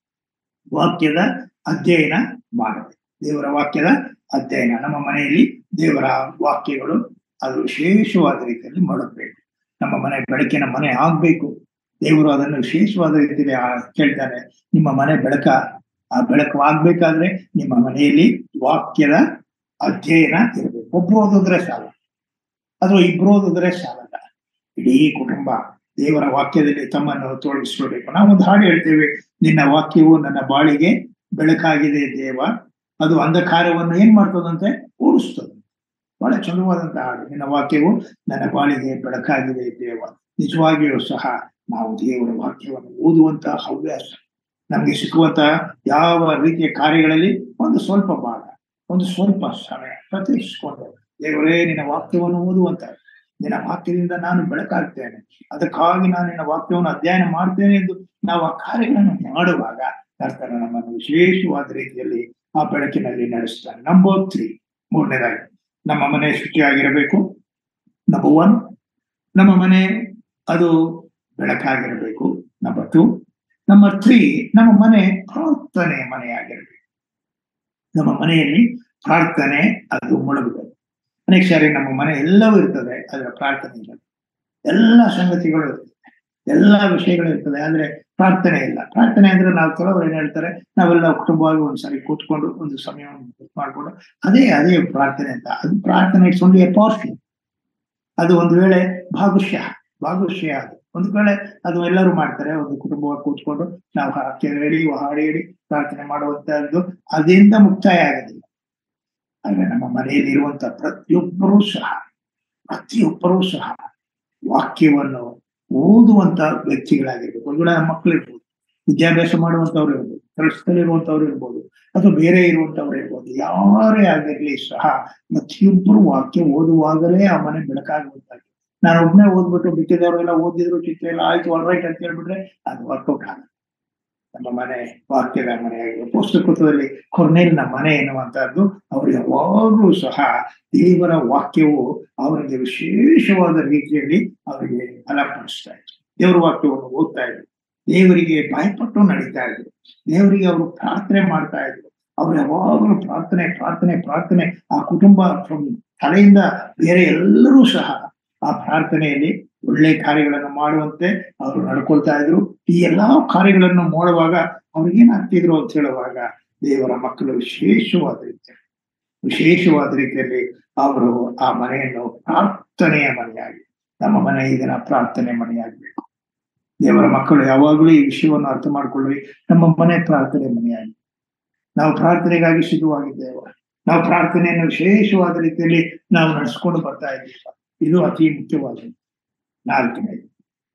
ವಾಕ್ಯದ ಅಧ್ಯಯನ ಮಾಡಬೇಕು ದೇವರ ವಾಕ್ಯದ ಅಧ್ಯಯನ ನಮ್ಮ ಮನೆಯಲ್ಲಿ ದೇವರ ವಾಕ್ಯಗಳು ಅದು ವಿಶೇಷವಾದ ರೀತಿಯಲ್ಲಿ ಮಾಡಬೇಕು ನಮ್ಮ ಮನೆ ಬೆಳಕಿನ ಮನೆ ಆಗ್ಬೇಕು ದೇವರು ಅದನ್ನು ವಿಶೇಷವಾದ ರೀತಿಯಲ್ಲಿ ಕೇಳ್ತಾರೆ ನಿಮ್ಮ ಮನೆ ಬೆಳಕ ಆ ಬೆಳಕು ಆಗ್ಬೇಕಾದ್ರೆ ನಿಮ್ಮ ಮನೆಯಲ್ಲಿ ವಾಕ್ಯದ ಅಧ್ಯಯನ ಇರಬೇಕು ಒಬ್ರು ಓದಿದ್ರೆ ಸಾಲ ಅಥವಾ ಇಬ್ರು ಓದಿದ್ರೆ ಸಾಲಲ್ಲ ಇಡೀ ಕುಟುಂಬ ದೇವರ ವಾಕ್ಯದಲ್ಲಿ ತಮ್ಮನ್ನು ತೋರಿಸ್ಕೊಳ್ಬೇಕು ನಾವೊಂದು ಹಾಡು ಹೇಳ್ತೇವೆ ನಿನ್ನ ವಾಕ್ಯವು ನನ್ನ ಬಾಳಿಗೆ ಬೆಳಕಾಗಿದೆ ದೇವ ಅದು ಅಂಧಕಾರವನ್ನು ಏನ್ ಮಾಡ್ತದಂತೆ ಓಡಿಸ್ತದೆ ಬಹಳ ಚಂದವಾದಂತಹ ಹಾಡು ನಿನ್ನ ವಾಕ್ಯವು ನನ್ನ ಬಾಳಿಗೆ ಬೆಳಕಾಗಿದೆ ದೇವ ನಿಜವಾಗಿಯೂ ಸಹ ನಾವು ದೇವರ ವಾಕ್ಯವನ್ನು ಓದುವಂತಹ ಹವ್ಯಾಸ ನಮಗೆ ಸಿಕ್ಕುವಂತಹ ಯಾವ ರೀತಿಯ ಕಾರ್ಯಗಳಲ್ಲಿ ಒಂದು ಸ್ವಲ್ಪ ಭಾಗ ಒಂದು ಸ್ವಲ್ಪ ಸಮಯ ಪ್ರತಿಷ್ಠಿಸಿಕೊಂಡು ದೇವರೇ ನಿನ್ನ ವಾಕ್ಯವನ್ನು ಓದುವಂತ ನಿನ್ನ ವಾಕ್ಯದಿಂದ ನಾನು ಬೆಳಕಾಗ್ತೇನೆ ಅದಕ್ಕಾಗಿ ನಾನು ನಿನ್ನ ವಾಕ್ಯವನ್ನು ಅಧ್ಯಯನ ಮಾಡ್ತೇನೆ ಎಂದು ನಾವು ಆ ಕಾರ್ಯಗಳನ್ನು ಮಾಡುವಾಗ ಕರ್ತನ ನಮ್ಮನ್ನು ವಿಶೇಷವಾದ ರೀತಿಯಲ್ಲಿ ಆ ಬೆಳಕಿನಲ್ಲಿ ನಡೆಸ್ತಾನೆ ನಂಬರ್ ತ್ರೀ ಮೂರನೇದಾಗಿ ನಮ್ಮ ಮನೆ ಶುಚಿಯಾಗಿರಬೇಕು ನಂಬರ್ ಒನ್ ನಮ್ಮ ಮನೆ ಅದು ಬೆಳಕಾಗಿರಬೇಕು ನಂಬರ್ ಟು ನಂಬರ್ ತ್ರೀ ನಮ್ಮ ಮನೆ ಪ್ರಾರ್ಥನೆ ಮನೆಯಾಗಿರಬೇಕು ನಮ್ಮ ಮನೆಯಲ್ಲಿ ಪ್ರಾರ್ಥನೆ ಅದು ಮುಳುಗಬೇಕು ಅನೇಕ ಸಾರಿ ನಮ್ಮ ಮನೆ ಎಲ್ಲವೂ ಇರ್ತದೆ ಅದರ ಪ್ರಾರ್ಥನೆ ಇಲ್ಲ ಎಲ್ಲ ಸಂಗತಿಗಳು ಇರ್ತದೆ ಎಲ್ಲ ವಿಷಯಗಳು ಇರ್ತದೆ ಆದ್ರೆ ಪ್ರಾರ್ಥನೆ ಇಲ್ಲ ಪ್ರಾರ್ಥನೆ ಅಂದ್ರೆ ನಾವು ಕೆಲವರು ಏನ್ ಹೇಳ್ತಾರೆ ನಾವೆಲ್ಲ ಕುಟುಂಬವಾಗಿ ಒಂದ್ಸರಿ ಕೂತ್ಕೊಂಡು ಒಂದು ಸಮಯವನ್ನು ಮಾಡ್ಕೊಂಡು ಅದೇ ಅದೇ ಪ್ರಾರ್ಥನೆ ಅಂತ ಅದು ಪ್ರಾರ್ಥನೆ ಇಟ್ಸ್ ಓನ್ಲಿ ಎ ಪವರ್ಫುಲ್ ಅದು ಒಂದು ವೇಳೆ ಭಾಗಶ್ಯ ಭಾಗಶ್ಯ ಅದು ಒಂದು ವೇಳೆ ಅದು ಎಲ್ಲರೂ ಮಾಡ್ತಾರೆ ಒಂದು ಕುಟುಂಬವಾಗಿ ಕೂತ್ಕೊಂಡು ನಾವು ಹಾಕಿ ಹೇಳಿ ಹಾಡು ಹೇಳಿ ಪ್ರಾರ್ಥನೆ ಮಾಡುವಂತಹದ್ದು ಅದರಿಂದ ಮುಕ್ತಾಯ ಆಗೋದಿಲ್ಲ ಆಗ ನಮ್ಮ ಮನೆಯಲ್ಲಿ ಇರುವಂತ ಪ್ರತಿಯೊಬ್ಬರೂ ಸಹ ಪ್ರತಿಯೊಬ್ಬರೂ ಸಹ ವಾಕ್ಯವನ್ನು ಓದುವಂತ ವ್ಯಕ್ತಿಗಳಾಗಿರ್ಬೇಕು ಒಂದು ವೇಳೆ ಮಕ್ಕಳು ಇರ್ಬೋದು ವಿದ್ಯಾಭ್ಯಾಸ ಮಾಡುವಂತವ್ರು ಇರ್ಬೋದು ಕೆಲಸದಲ್ಲಿರುವಂತವ್ರು ಇರ್ಬೋದು ಅಥವಾ ಬೇರೆ ಇರುವಂತವ್ರು ಇರ್ಬೋದು ಯಾರೇ ಆಗಿರ್ಲಿ ಸಹ ಪ್ರತಿಯೊಬ್ಬರು ವಾಕ್ಯ ಓದುವಾಗಲೇ ಆ ಮನೆ ಬೆಳಕಾಗುವಂತಾಗಿ ನಾನು ಒಬ್ಬನೇ ಓದ್ಬಿಟ್ಟು ಬಿಟ್ಟಿದವರೆಲ್ಲ ಓದಿದ್ರು ಚಿತ್ರ ಎಲ್ಲ ಆಯ್ತು ಆಲ್ ರೈಟ್ ಅಂತ ಹೇಳ್ಬಿಟ್ರೆ ಅದು ವರ್ಕೌಟ್ ಆಗಲ್ಲ ನಮ್ಮ ಮನೆ ವಾಕ್ಯದ ಮನೆಯಾಗಿದೆ ಪುಸ್ತಕದಲ್ಲಿ ಕೊರ್ನೇಲ್ನ ಮನೆ ಎನ್ನುವಂತಹದ್ದು ಅವರು ಯಾವಾಗಲೂ ಸಹ ದೇವರ ವಾಕ್ಯವು ಅವರಿಗೆ ವಿಶೇಷವಾದ ರೀತಿಯಲ್ಲಿ ಅವರಿಗೆ ಫಲಪಡಿಸ್ತಾ ಇತ್ತು ದೇವರ ವಾಕ್ಯವನ್ನು ಓದ್ತಾ ಇದ್ರು ದೇವರಿಗೆ ಭಯಪಟ್ಟು ನಡೀತಾ ಇದ್ರು ದೇವರಿಗೆ ಅವರು ಪ್ರಾರ್ಥನೆ ಮಾಡ್ತಾ ಇದ್ರು ಅವ್ರು ಯಾವಾಗಲೂ ಪ್ರಾರ್ಥನೆ ಪ್ರಾರ್ಥನೆ ಪ್ರಾರ್ಥನೆ ಆ ಕುಟುಂಬ ತಲೆಯಿಂದ ಬೇರೆ ಎಲ್ಲರೂ ಸಹ ಆ ಪ್ರಾರ್ಥನೆಯಲ್ಲಿ ಒಳ್ಳೆ ಕಾರ್ಯಗಳನ್ನು ಮಾಡುವಂತೆ ಅವರು ನಡ್ಕೊಳ್ತಾ ಇದ್ರು ಈ ಎಲ್ಲಾ ಕಾರ್ಯಗಳನ್ನು ಮಾಡುವಾಗ ಅವ್ರಿಗೇನಾಗ್ತಿದ್ರು ಅಂತ ಹೇಳುವಾಗ ದೇವರ ಮಕ್ಕಳು ವಿಶೇಷವಾದ ರೀತಿಯಲ್ಲಿ ವಿಶೇಷವಾದ ರೀತಿಯಲ್ಲಿ ಅವರು ಆ ಮನೆಯನ್ನು ಪ್ರಾರ್ಥನೆಯ ಮನೆಯಾಗಿ ನಮ್ಮ ಮನೆ ಇದನ್ನ ಪ್ರಾರ್ಥನೆ ಮನೆಯಾಗಬೇಕು ದೇವರ ಮಕ್ಕಳು ಯಾವಾಗಲೂ ಈ ವಿಷಯವನ್ನು ಅರ್ಥ ಮಾಡ್ಕೊಳ್ಳಿ ನಮ್ಮ ಮನೆ ಪ್ರಾರ್ಥನೆ ಮನೆಯಾಗಿ ನಾವು ಪ್ರಾರ್ಥನೆಗಾಗಿ ಸಿದ್ಧವಾಗಿದ್ದೇವೆ ನಾವು ಪ್ರಾರ್ಥನೆಯನ್ನು ವಿಶೇಷವಾದ ರೀತಿಯಲ್ಲಿ ನಾವು ನಡೆಸ್ಕೊಂಡು ಬರ್ತಾ ಇದ್ದೀವಿ ಇದು ಅತಿ ಮುಖ್ಯವಾದದ್ದು ನಾಲ್ಕನೇದು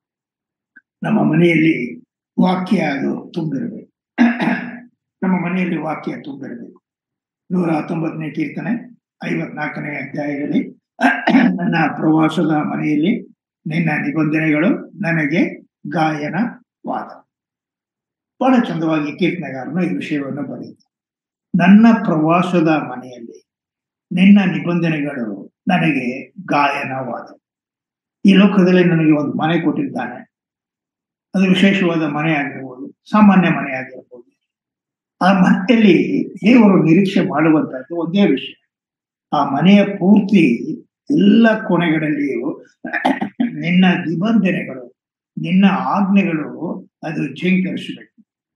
ನಮ್ಮ ಮನೆಯಲ್ಲಿ ವಾಕ್ಯ ಅದು ತುಂಬಿರಬೇಕು ನಮ್ಮ ಮನೆಯಲ್ಲಿ ವಾಕ್ಯ ತುಂಬಿರಬೇಕು ನೂರ ಹತ್ತೊಂಬತ್ತನೇ ಕೀರ್ತನೆ ಐವತ್ನಾಲ್ಕನೇ ಅಧ್ಯಾಯದಲ್ಲಿ ನನ್ನ ಪ್ರವಾಸದ ಮನೆಯಲ್ಲಿ ನಿನ್ನ ನಿಬಂಧನೆಗಳು ನನಗೆ ಗಾಯನವಾದ ಬಹಳ ಚಂದವಾಗಿ ಕೀರ್ತನೆಗಾರನು ಈ ವಿಷಯವನ್ನು ಬರೆಯುತ್ತೆ ನನ್ನ ಪ್ರವಾಸದ ಮನೆಯಲ್ಲಿ ನಿನ್ನ ನಿಬಂಧನೆಗಳು ನನಗೆ ಗಾಯನವಾದ ಈ ಲೋಕದಲ್ಲಿ ನನಗೆ ಒಂದು ಮನೆ ಕೊಟ್ಟಿದ್ದಾನೆ ಅದು ವಿಶೇಷವಾದ ಮನೆ ಆಗಿರ್ಬೋದು ಸಾಮಾನ್ಯ ಮನೆ ಆಗಿರ್ಬೋದು ಆ ಮನೆಯಲ್ಲಿ ದೇವರು ನಿರೀಕ್ಷೆ ಮಾಡುವಂತದ್ದು ಒಂದೇ ವಿಷಯ ಆ ಮನೆಯ ಪೂರ್ತಿ ಎಲ್ಲ ಕೊನೆಗಳಲ್ಲಿಯೂ ನಿನ್ನ ನಿಬಂಧನೆಗಳು ನಿನ್ನ ಆಜ್ಞೆಗಳು ಅದು ಜೇಂಕರಿಸಬೇಕು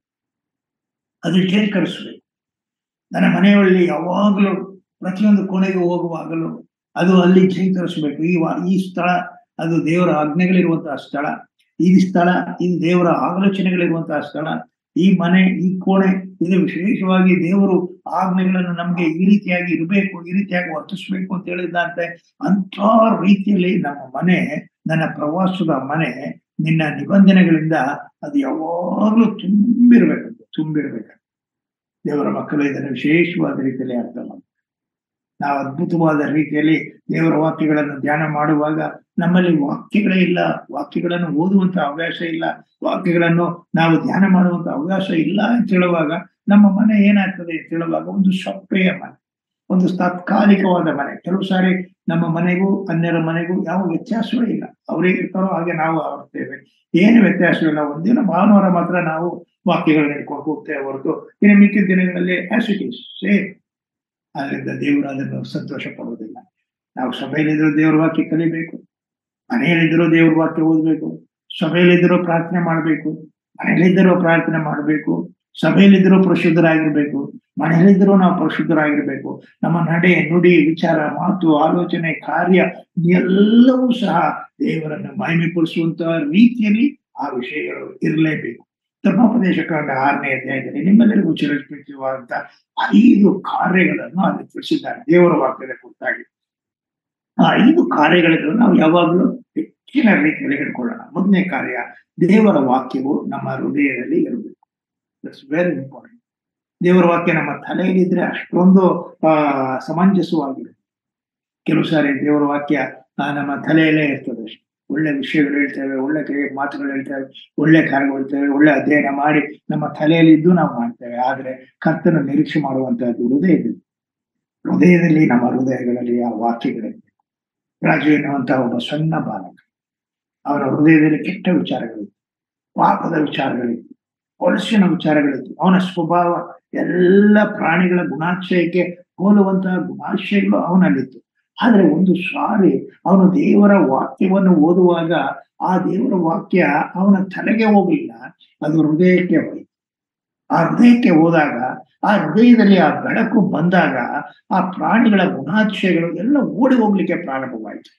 ಅದು ಜೇಂಕರಿಸಬೇಕು ನನ್ನ ಮನೆಯಲ್ಲಿ ಯಾವಾಗಲೂ ಪ್ರತಿಯೊಂದು ಕೊನೆಗೆ ಹೋಗುವಾಗಲೂ ಅದು ಅಲ್ಲಿ ಜೀಕರಿಸಬೇಕು ಈ ಈ ಸ್ಥಳ ಅದು ದೇವರ ಆಜ್ಞೆಗಳಿರುವಂತಹ ಸ್ಥಳ ಈ ಸ್ಥಳ ಇದು ದೇವರ ಆಲೋಚನೆಗಳಿರುವಂತಹ ಸ್ಥಳ ಈ ಮನೆ ಈ ಕೋಣೆ ಇದು ವಿಶೇಷವಾಗಿ ದೇವರು ಆಜ್ಞೆಗಳನ್ನು ನಮ್ಗೆ ಈ ರೀತಿಯಾಗಿ ಇರಬೇಕು ಈ ರೀತಿಯಾಗಿ ವರ್ತಿಸ್ಬೇಕು ಅಂತ ಹೇಳಿದಂತೆ ಅಂತ ರೀತಿಯಲ್ಲಿ ನಮ್ಮ ಮನೆ ನನ್ನ ಪ್ರವಾಸದ ಮನೆ ನಿನ್ನ ನಿಬಂಧನೆಗಳಿಂದ ಅದು ಯಾವಾಗ್ಲೂ ತುಂಬಿರ್ಬೇಕು ತುಂಬಿರ್ಬೇಕು ದೇವರ ಮಕ್ಕಳು ಇದನ್ನು ವಿಶೇಷವಾದ ರೀತಿಯಲ್ಲಿ ಅರ್ಥ ಮಾಡಿ ನಾವು ಅದ್ಭುತವಾದ ರೀತಿಯಲ್ಲಿ ದೇವರ ವಾಕ್ಯಗಳನ್ನು ಧ್ಯಾನ ಮಾಡುವಾಗ ನಮ್ಮಲ್ಲಿ ವಾಕ್ಯಗಳೇ ಇಲ್ಲ ವಾಕ್ಯಗಳನ್ನು ಓದುವಂತ ಅವಕಾಶ ಇಲ್ಲ ವಾಕ್ಯಗಳನ್ನು ನಾವು ಧ್ಯಾನ ಮಾಡುವಂತ ಅವಕಾಶ ಇಲ್ಲ ಅಂತ ಹೇಳುವಾಗ ನಮ್ಮ ಮನೆ ಏನಾಗ್ತದೆ ಅಂತ ಹೇಳುವಾಗ ಒಂದು ಸೊಪ್ಪೆಯ ಮನೆ ಒಂದು ತಾತ್ಕಾಲಿಕವಾದ ಮನೆ ಕೆಲವು ಸಾರಿ ನಮ್ಮ ಮನೆಗೂ ಅನ್ಯರ ಮನೆಗೂ ಯಾವ ವ್ಯತ್ಯಾಸವೇ ಇಲ್ಲ ಅವರೇ ಇರ್ತಾರೋ ಹಾಗೆ ನಾವು ಆಡ್ತೇವೆ ಏನು ವ್ಯತ್ಯಾಸವಿಲ್ಲ ಒಂದಿನ ಭಾನುವಾರ ಮಾತ್ರ ನಾವು ವಾಕ್ಯಗಳನ್ನ ಇಟ್ಕೊಂಡು ಹೋಗ್ತೇವೆ ಹೊರತು ಇನ್ನು ಮಿಕ್ಕಿದ ದಿನಗಳಲ್ಲಿ ಆಸ್ ಇಟ್ ಈಸ್ ಸೇಮ್ ಆದ್ರಿಂದ ದೇವರು ಅದನ್ನು ಸಂತೋಷ ಪಡುವುದಿಲ್ಲ ನಾವು ಸಭೆಯಲ್ಲಿದ್ದರೂ ದೇವರ ವಾಕ್ಯ ಕಲಿಬೇಕು ಮನೆಯಲ್ಲಿದ್ದರೂ ದೇವ್ರ ವಾಕ್ಯ ಓದ್ಬೇಕು ಸಭೆಯಲ್ಲಿದ್ದರೂ ಪ್ರಾರ್ಥನೆ ಮಾಡಬೇಕು ಮನೆಯಲ್ಲಿದ್ದರೂ ಪ್ರಾರ್ಥನೆ ಮಾಡಬೇಕು ಸಭೆಯಲ್ಲಿದ್ದರೂ ಪರಿಶುದ್ಧರಾಗಿರ್ಬೇಕು ಮನೆಯಲ್ಲಿದ್ದರೂ ನಾವು ಪರಿಶುದ್ಧರಾಗಿರ್ಬೇಕು ನಮ್ಮ ನಡೆ ನುಡಿ ವಿಚಾರ ಮಾತು ಆಲೋಚನೆ ಕಾರ್ಯ ಎಲ್ಲವೂ ಸಹ ದೇವರನ್ನು ಮಹಿಮೆಪಡಿಸುವಂತಹ ರೀತಿಯಲ್ಲಿ ಆ ವಿಷಯಗಳು ಇರಲೇಬೇಕು ಧರ್ಮೋಪದೇಶ ಕಾಂಡ ಆರನೇ ಅಧ್ಯಾಯದಲ್ಲಿ ನಿಮ್ಮೆಲ್ಲರಿಗೂ ಚಿರಟಿಸುವಂತ ಐದು ಕಾರ್ಯಗಳನ್ನು ಅಲ್ಲಿ ತಿಳಿಸಿದ್ದಾರೆ ದೇವರ ವಾಕ್ಯದ ಕುರಿತಾಗಿ ಆ ಐದು ಕಾರ್ಯಗಳನ್ನು ನಾವು ಯಾವಾಗಲೂ ಹೆಚ್ಚಿನ ರೀತಿಯಲ್ಲಿ ಹಿಡ್ಕೊಳ್ಳೋಣ ಮೊದಲನೇ ಕಾರ್ಯ ದೇವರ ವಾಕ್ಯವು ನಮ್ಮ ಹೃದಯದಲ್ಲಿ ಇರಬೇಕು ದಟ್ಸ್ ವೆರಿ ಇಂಪಾರ್ಟೆಂಟ್ ದೇವರ ವಾಕ್ಯ ನಮ್ಮ ತಲೆಯಲ್ಲಿದ್ರೆ ಅಷ್ಟೊಂದು ಆ ಸಮಂಜಸವಾಗಿದೆ ಕೆಲವು ಸಾರಿ ದೇವರ ವಾಕ್ಯ ಆ, ನಮ್ಮ ತಲೆಯಲ್ಲೇ ಇರ್ತದೆ ಅಷ್ಟೇ ಒಳ್ಳೆ ವಿಷಯಗಳು ಹೇಳ್ತೇವೆ ಒಳ್ಳೆ ಕೈ ಮಾತುಗಳು ಹೇಳ್ತೇವೆ ಒಳ್ಳೆ ಕಾರ್ಯಗಳು ಹೇಳ್ತೇವೆ ಒಳ್ಳೆ ಅಧ್ಯಯನ ಮಾಡಿ ನಮ್ಮ ತಲೆಯಲ್ಲಿ ಇದ್ದು ನಾವು ಮಾಡ್ತೇವೆ ಆದ್ರೆ ಕರ್ತನ ನಿರೀಕ್ಷೆ ಮಾಡುವಂತಹದ್ದು ಹೃದಯದಲ್ಲಿ ಹೃದಯದಲ್ಲಿ ನಮ್ಮ ಹೃದಯಗಳಲ್ಲಿ ಆ ವಾಕ್ಯಗಳಿವೆ ರಾಜು ಎನ್ನುವಂತಹ ಒಬ್ಬ ಸಣ್ಣ ಬಾಲಕ ಅವನ ಹೃದಯದಲ್ಲಿ ಕೆಟ್ಟ ವಿಚಾರಗಳಿತ್ತು ಪಾಪದ ವಿಚಾರಗಳಿತ್ತು ಹೊಲಸಿನ ವಿಚಾರಗಳಿತ್ತು ಅವನ ಸ್ವಭಾವ ಎಲ್ಲ ಪ್ರಾಣಿಗಳ ಗುಣಾಶಯಕ್ಕೆ ಹೋಲುವಂತಹ ಗುಣಾಶಯಗಳು ಅವನಲ್ಲಿತ್ತು ಆದ್ರೆ ಒಂದು ಸಾರಿ ಅವನು ದೇವರ ವಾಕ್ಯವನ್ನು ಓದುವಾಗ ಆ ದೇವರ ವಾಕ್ಯ ಅವನ ತಲೆಗೆ ಹೋಗಲಿಲ್ಲ ಅದು ಹೃದಯಕ್ಕೆ ಹೋಯಿತು ಆ ಹೃದಯಕ್ಕೆ ಹೋದಾಗ ಆ ಹೃದಯದಲ್ಲಿ ಆ ಬೆಳಕು ಬಂದಾಗ ಆ ಪ್ರಾಣಿಗಳ ಗುಣಾತಿಶಯಗಳು ಎಲ್ಲ ಓಡಿ ಹೋಗ್ಲಿಕ್ಕೆ ಪ್ರಾರಂಭವಾಯಿತು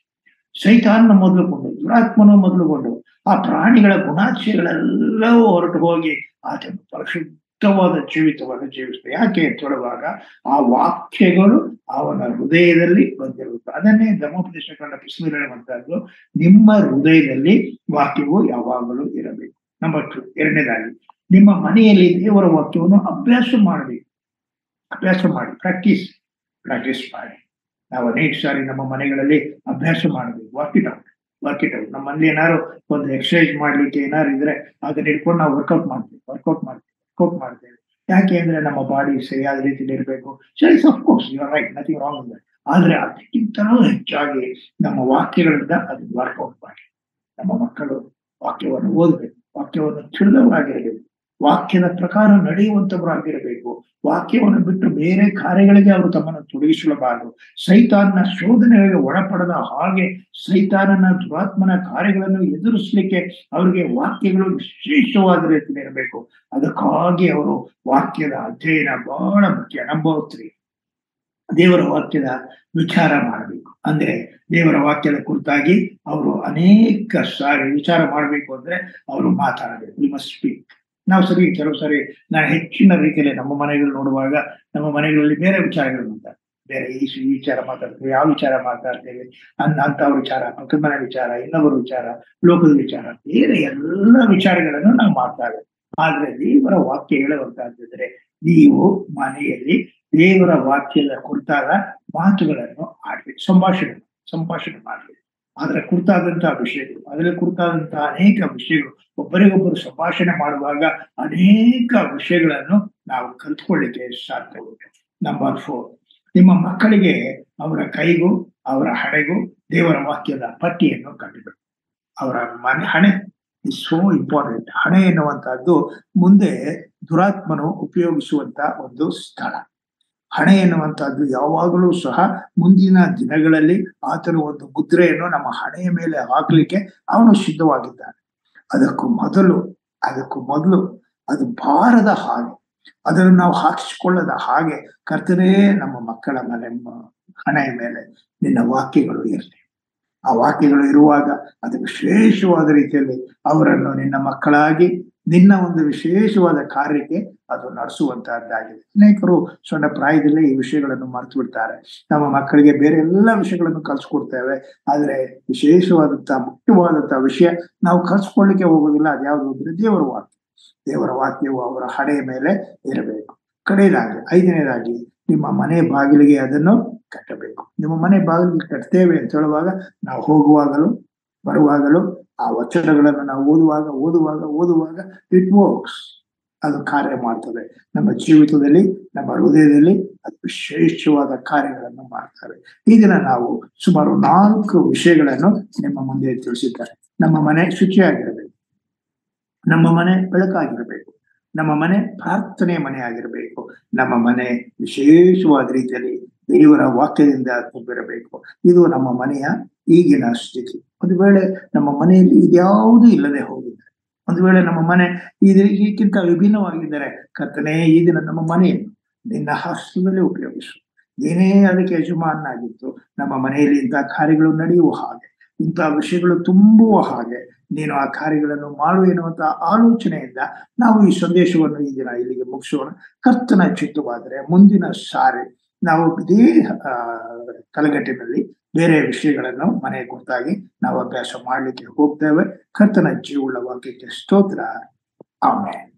ಸೈತಾನ ಮೊದಲುಕೊಂಡು ದುರಾತ್ಮನು ಮೊದಲುಕೊಂಡು ಆ ಪ್ರಾಣಿಗಳ ಗುಣಾತಿಶಯಗಳೆಲ್ಲವೂ ಹೊರಟು ಹೋಗಿ ಆತನು ಪರಿಶುದ್ಧವಾದ ಜೀವಿತವನ್ನು ಜೀವಿಸ್ತದೆ ಯಾಕೆ ಅಂತ ಹೇಳುವಾಗ ಆ ವಾಕ್ಯಗಳು ಅವನ ಹೃದಯದಲ್ಲಿ ಬಂದಿರುತ್ತೆ ಅದನ್ನೇ ಧರ್ಮೋಪದೇಶ ಕಂಡ ಪುಸ್ತಕ ಹೇಳುವಂತಹದ್ದು ನಿಮ್ಮ ಹೃದಯದಲ್ಲಿ ವಾಕ್ಯವು ಯಾವಾಗಲೂ ಇರಬೇಕು ನಂಬರ್ ಟು ಎರಡನೇದಾಗಿ ನಿಮ್ಮ ಮನೆಯಲ್ಲಿ ದೇವರ ವಾಕ್ಯವನ್ನು ಅಭ್ಯಾಸ ಮಾಡಬೇಕು ಅಭ್ಯಾಸ ಮಾಡಿ ಪ್ರಾಕ್ಟೀಸ್ ಪ್ರಾಕ್ಟೀಸ್ ಮಾಡಿ ನಾವು ಅನೇಕ ಸಾರಿ ನಮ್ಮ ಮನೆಗಳಲ್ಲಿ ಅಭ್ಯಾಸ ಮಾಡಬೇಕು work it out work it out ನಮ್ಮ ಮನೇಲಿ ಏನಾದ್ರು ಒಂದು ಎಕ್ಸರ್ಸೈಸ್ ಮಾಡ್ಲಿಕ್ಕೆ ಏನಾದ್ರು ಇದ್ರೆ ಅದನ್ನ ಇಟ್ಕೊಂಡು ನಾವು ವರ್ಕೌಟ್ ಮಾಡ್ತೀವಿ ವರ್ಕೌಟ್ ಮಾಡ್ತೀವಿ ವರ್ಕೌಟ್ ಮಾಡ್ತೇವೆ ಯಾಕೆ ಅಂದ್ರೆ ನಮ್ಮ ಬಾಡಿ ಸರಿಯಾದ ರೀತಿಯಲ್ಲಿ ಇರಬೇಕು ಸರಿ of course you right nothing wrong ಇದೆ ಆದ್ರೆ ಅದಕ್ಕಿಂತಲೂ ಹೆಚ್ಚಾಗಿ ನಮ್ಮ ವಾಕ್ಯಗಳಿಂದ ಅದು ವರ್ಕೌಟ್ ಮಾಡಿ ನಮ್ಮ ಮಕ್ಕಳು ವಾಕ್ಯವನ್ನು ಓದಬೇಕು ವಾಕ್ಯವನ್ನು ತಿಳಿದವರಾಗಿರಬೇಕು ವಾಕ್ಯದ ಪ್ರಕಾರ ನಡೆಯುವಂತವರಾಗಿರಬೇಕು ವಾಕ್ಯವನ್ನು ಬಿಟ್ಟು ಬೇರೆ ಕಾರ್ಯಗಳಿಗೆ ಅವರು ತಮ್ಮನ್ನು ತೊಡಗಿಸಲಬಾರದು ಸೈತಾನ್ನ ಶೋಧನೆಗಳಿಗೆ ಒಳಪಡದ ಹಾಗೆ ಸೈತಾನನ ದುರಾತ್ಮನ ಕಾರ್ಯಗಳನ್ನು ಎದುರಿಸಲಿಕ್ಕೆ ಅವರಿಗೆ ವಾಕ್ಯಗಳು ವಿಶೇಷವಾದ ರೀತಿಯಲ್ಲಿ ಇರಬೇಕು ಅದಕ್ಕಾಗಿ ಅವರು ವಾಕ್ಯದ ಅಧ್ಯಯನ ಬಹಳ ಮುಖ್ಯ ನಂಬರ್ ತ್ರೀ ದೇವರ ವಾಕ್ಯದ ವಿಚಾರ ಮಾಡಬೇಕು ಅಂದ್ರೆ ದೇವರ ವಾಕ್ಯದ ಕುರಿತಾಗಿ ಅವರು ಅನೇಕ ಸಾರಿ ವಿಚಾರ ಮಾಡಬೇಕು ಅಂದ್ರೆ ಅವರು ಮಾತಾಡಬೇಕು ವಿ ಮಸ್ಟ್ ಸ್ಪೀಕ್ ನಾವು ಸರಿ ಕೆಲವು ಸರಿ ನಾನು ಹೆಚ್ಚಿನ ರೀತಿಯಲ್ಲಿ ನಮ್ಮ ಮನೆಗಳು ನೋಡುವಾಗ ನಮ್ಮ ಮನೆಗಳಲ್ಲಿ ಬೇರೆ ವಿಚಾರಗಳು ಮಾತಾಡ್ತೇವೆ ಬೇರೆ ಈ ಈ ವಿಚಾರ ಮಾತಾಡ್ತೇವೆ ಯಾವ ವಿಚಾರ ಮಾತಾಡ್ತೇವೆ ಅನ್ ಅಂತ ವಿಚಾರ ಪಕ್ಕದ ಮನೆ ವಿಚಾರ ಇನ್ನೊಬ್ಬರ ವಿಚಾರ ಲೋಕದ ವಿಚಾರ ಬೇರೆ ಎಲ್ಲ ವಿಚಾರಗಳನ್ನು ನಾವು ಮಾಡ್ತಾವೆ ಆದ್ರೆ ದೇವರ ವಾಕ್ಯ ಹೇಳುವಂತಹದ್ದಿದ್ರೆ ನೀವು ಮನೆಯಲ್ಲಿ ದೇವರ ವಾಕ್ಯದ ಕುರಿತಾದ ಮಾತುಗಳನ್ನು ಆಡ್ಬೇಕು ಸಂಭಾಷಣೆ ಸಂಭಾಷಣೆ ಮಾಡಬೇಕು ಅದರ ಕುರಿತಾದಂತಹ ವಿಷಯಗಳು ಅದರ ಕುರಿತಾದಂತಹ ಅನೇಕ ವಿಷಯಗಳು ಒಬ್ಬರಿಗೊಬ್ಬರು ಸಂಭಾಷಣೆ ಮಾಡುವಾಗ ಅನೇಕ ವಿಷಯಗಳನ್ನು ನಾವು ಕಲ್ತ್ಕೊಳ್ಳಿಕ್ಕೆ ಸಾಧ್ಯವಾಗುತ್ತೆ ನಂಬರ್ ಫೋರ್ ನಿಮ್ಮ ಮಕ್ಕಳಿಗೆ ಅವರ ಕೈಗೂ ಅವರ ಹಣೆಗೂ ದೇವರ ವಾಕ್ಯದ ಪಟ್ಟಿಯನ್ನು ಕಟ್ಟಬೇಕು ಅವರ ಮನೆ ಹಣೆ ಇಸ್ ಸೋ ಇಂಪಾರ್ಟೆಂಟ್ ಹಣೆ ಎನ್ನುವಂತಹದ್ದು ಮುಂದೆ ದುರಾತ್ಮನು ಉಪಯೋಗಿಸುವಂತ ಒಂದು ಸ್ಥಳ ಹಣೆ ಎನ್ನುವಂತಹದ್ದು ಯಾವಾಗಲೂ ಸಹ ಮುಂದಿನ ದಿನಗಳಲ್ಲಿ ಆತನು ಒಂದು ಮುದ್ರೆಯನ್ನು ನಮ್ಮ ಹಣೆಯ ಮೇಲೆ ಹಾಕ್ಲಿಕ್ಕೆ ಅವನು ಸಿದ್ಧವಾಗಿದ್ದಾನೆ ಅದಕ್ಕೂ ಮೊದಲು ಅದಕ್ಕೂ ಮೊದಲು ಅದು ಬಾರದ ಹಾಗೆ ಅದನ್ನು ನಾವು ಹಾಕಿಸಿಕೊಳ್ಳದ ಹಾಗೆ ಕರ್ತನೇ ನಮ್ಮ ಮಕ್ಕಳ ಮನೆ ಹಣೆಯ ಮೇಲೆ ನಿನ್ನ ವಾಕ್ಯಗಳು ಇರಲಿ ಆ ವಾಕ್ಯಗಳು ಇರುವಾಗ ಅದು ವಿಶೇಷವಾದ ರೀತಿಯಲ್ಲಿ ಅವರನ್ನು ನಿನ್ನ ಮಕ್ಕಳಾಗಿ ನಿನ್ನ ಒಂದು ವಿಶೇಷವಾದ ಕಾರ್ಯಕ್ಕೆ ಅದು ನಡೆಸುವಂತಹದ್ದಾಗಿದೆ ಅನೇಕರು ಸಣ್ಣ ಪ್ರಾಯದಲ್ಲೇ ಈ ವಿಷಯಗಳನ್ನು ಮರೆತು ಬಿಡ್ತಾರೆ ನಮ್ಮ ಮಕ್ಕಳಿಗೆ ಬೇರೆ ಎಲ್ಲ ವಿಷಯಗಳನ್ನು ಕಲ್ಸ್ಕೊಡ್ತೇವೆ ಆದ್ರೆ ವಿಶೇಷವಾದಂತಹ ಮುಖ್ಯವಾದಂತಹ ವಿಷಯ ನಾವು ಕಲ್ಸ್ಕೊಳ್ಳಿಕ್ಕೆ ಹೋಗೋದಿಲ್ಲ ಅದ್ಯಾವುದು ಅಂದ್ರೆ ದೇವರ ವಾಕ್ಯ ದೇವರ ವಾಕ್ಯವು ಅವರ ಹಣೆಯ ಮೇಲೆ ಇರಬೇಕು ಕಡೆಯದಾಗಿ ಐದನೇದಾಗಿ ನಿಮ್ಮ ಮನೆ ಬಾಗಿಲಿಗೆ ಅದನ್ನು ಕಟ್ಟಬೇಕು ನಿಮ್ಮ ಮನೆ ಬಾಗಿಲಿಗೆ ಕಟ್ತೇವೆ ಅಂತ ಹೇಳುವಾಗ ನಾವು ಹೋಗುವಾಗಲೂ ಬರುವಾಗಲೂ ಆ ವಚನಗಳನ್ನು ನಾವು ಓದುವಾಗ ಓದುವಾಗ ಓದುವಾಗ ಇಟ್ ವರ್ಕ್ಸ್ ಅದು ಕಾರ್ಯ ಮಾಡ್ತದೆ ನಮ್ಮ ಜೀವಿತದಲ್ಲಿ ನಮ್ಮ ಹೃದಯದಲ್ಲಿ ಅದು ವಿಶೇಷವಾದ ಕಾರ್ಯಗಳನ್ನು ಮಾಡ್ತವೆ ಈ ದಿನ ನಾವು ಸುಮಾರು ನಾಲ್ಕು ವಿಷಯಗಳನ್ನು ನಿಮ್ಮ ಮುಂದೆ ತಿಳಿಸಿದ್ದಾರೆ ನಮ್ಮ ಮನೆ ಶುಚಿಯಾಗಿರಬೇಕು ನಮ್ಮ ಮನೆ ಬೆಳಕಾಗಿರಬೇಕು ನಮ್ಮ ಮನೆ ಪ್ರಾರ್ಥನೆ ಮನೆ ಆಗಿರಬೇಕು ನಮ್ಮ ಮನೆ ವಿಶೇಷವಾದ ರೀತಿಯಲ್ಲಿ ದೇವರ ವಾಕ್ಯದಿಂದ ತುಂಬಿರಬೇಕು ಇದು ನಮ್ಮ ಮನೆಯ ಈಗಿನ ಸ್ಥಿತಿ ಒಂದು ವೇಳೆ ನಮ್ಮ ಮನೆಯಲ್ಲಿ ಇದ್ಯಾವುದೂ ಇಲ್ಲದೆ ಹೋಗಿದ್ದಾರೆ ಒಂದು ವೇಳೆ ನಮ್ಮ ಮನೆ ಇದಕ್ಕಿಂತ ವಿಭಿನ್ನವಾಗಿದ್ದರೆ ಕರ್ತನೇ ಈ ದಿನ ನಮ್ಮ ಮನೆಯನ್ನು ನಿನ್ನ ಹಸ್ತದಲ್ಲಿ ಉಪಯೋಗಿಸು ಏನೇ ಅದಕ್ಕೆ ಯಜಮಾನಾಗಿತ್ತು ನಮ್ಮ ಮನೆಯಲ್ಲಿ ಇಂತಹ ಕಾರ್ಯಗಳು ನಡೆಯುವ ಹಾಗೆ ಇಂತಹ ವಿಷಯಗಳು ತುಂಬುವ ಹಾಗೆ ನೀನು ಆ ಕಾರ್ಯಗಳನ್ನು ಮಾಡು ಎನ್ನುವಂತಹ ಆಲೋಚನೆಯಿಂದ ನಾವು ಈ ಸಂದೇಶವನ್ನು ಈ ದಿನ ಇಲ್ಲಿಗೆ ಮುಗಿಸೋಣ ಕರ್ತನ ಚಿತ್ತವಾದರೆ ಮುಂದಿನ ಸಾರಿ ನಾವು ಇದೇ ಆ ತಲೆಗಟ್ಟಿನಲ್ಲಿ ಬೇರೆ ವಿಷಯಗಳನ್ನು ಮನೆ ಕುರಿತಾಗಿ ನಾವು ಅಭ್ಯಾಸ ಮಾಡ್ಲಿಕ್ಕೆ ಹೋಗ್ತೇವೆ ಕರ್ತನ ಜೀವುಳ್ಳ ವಾಕ್ಯಕ್ಕೆ ಸ್ತೋತ್ರ ಆಮೇಲೆ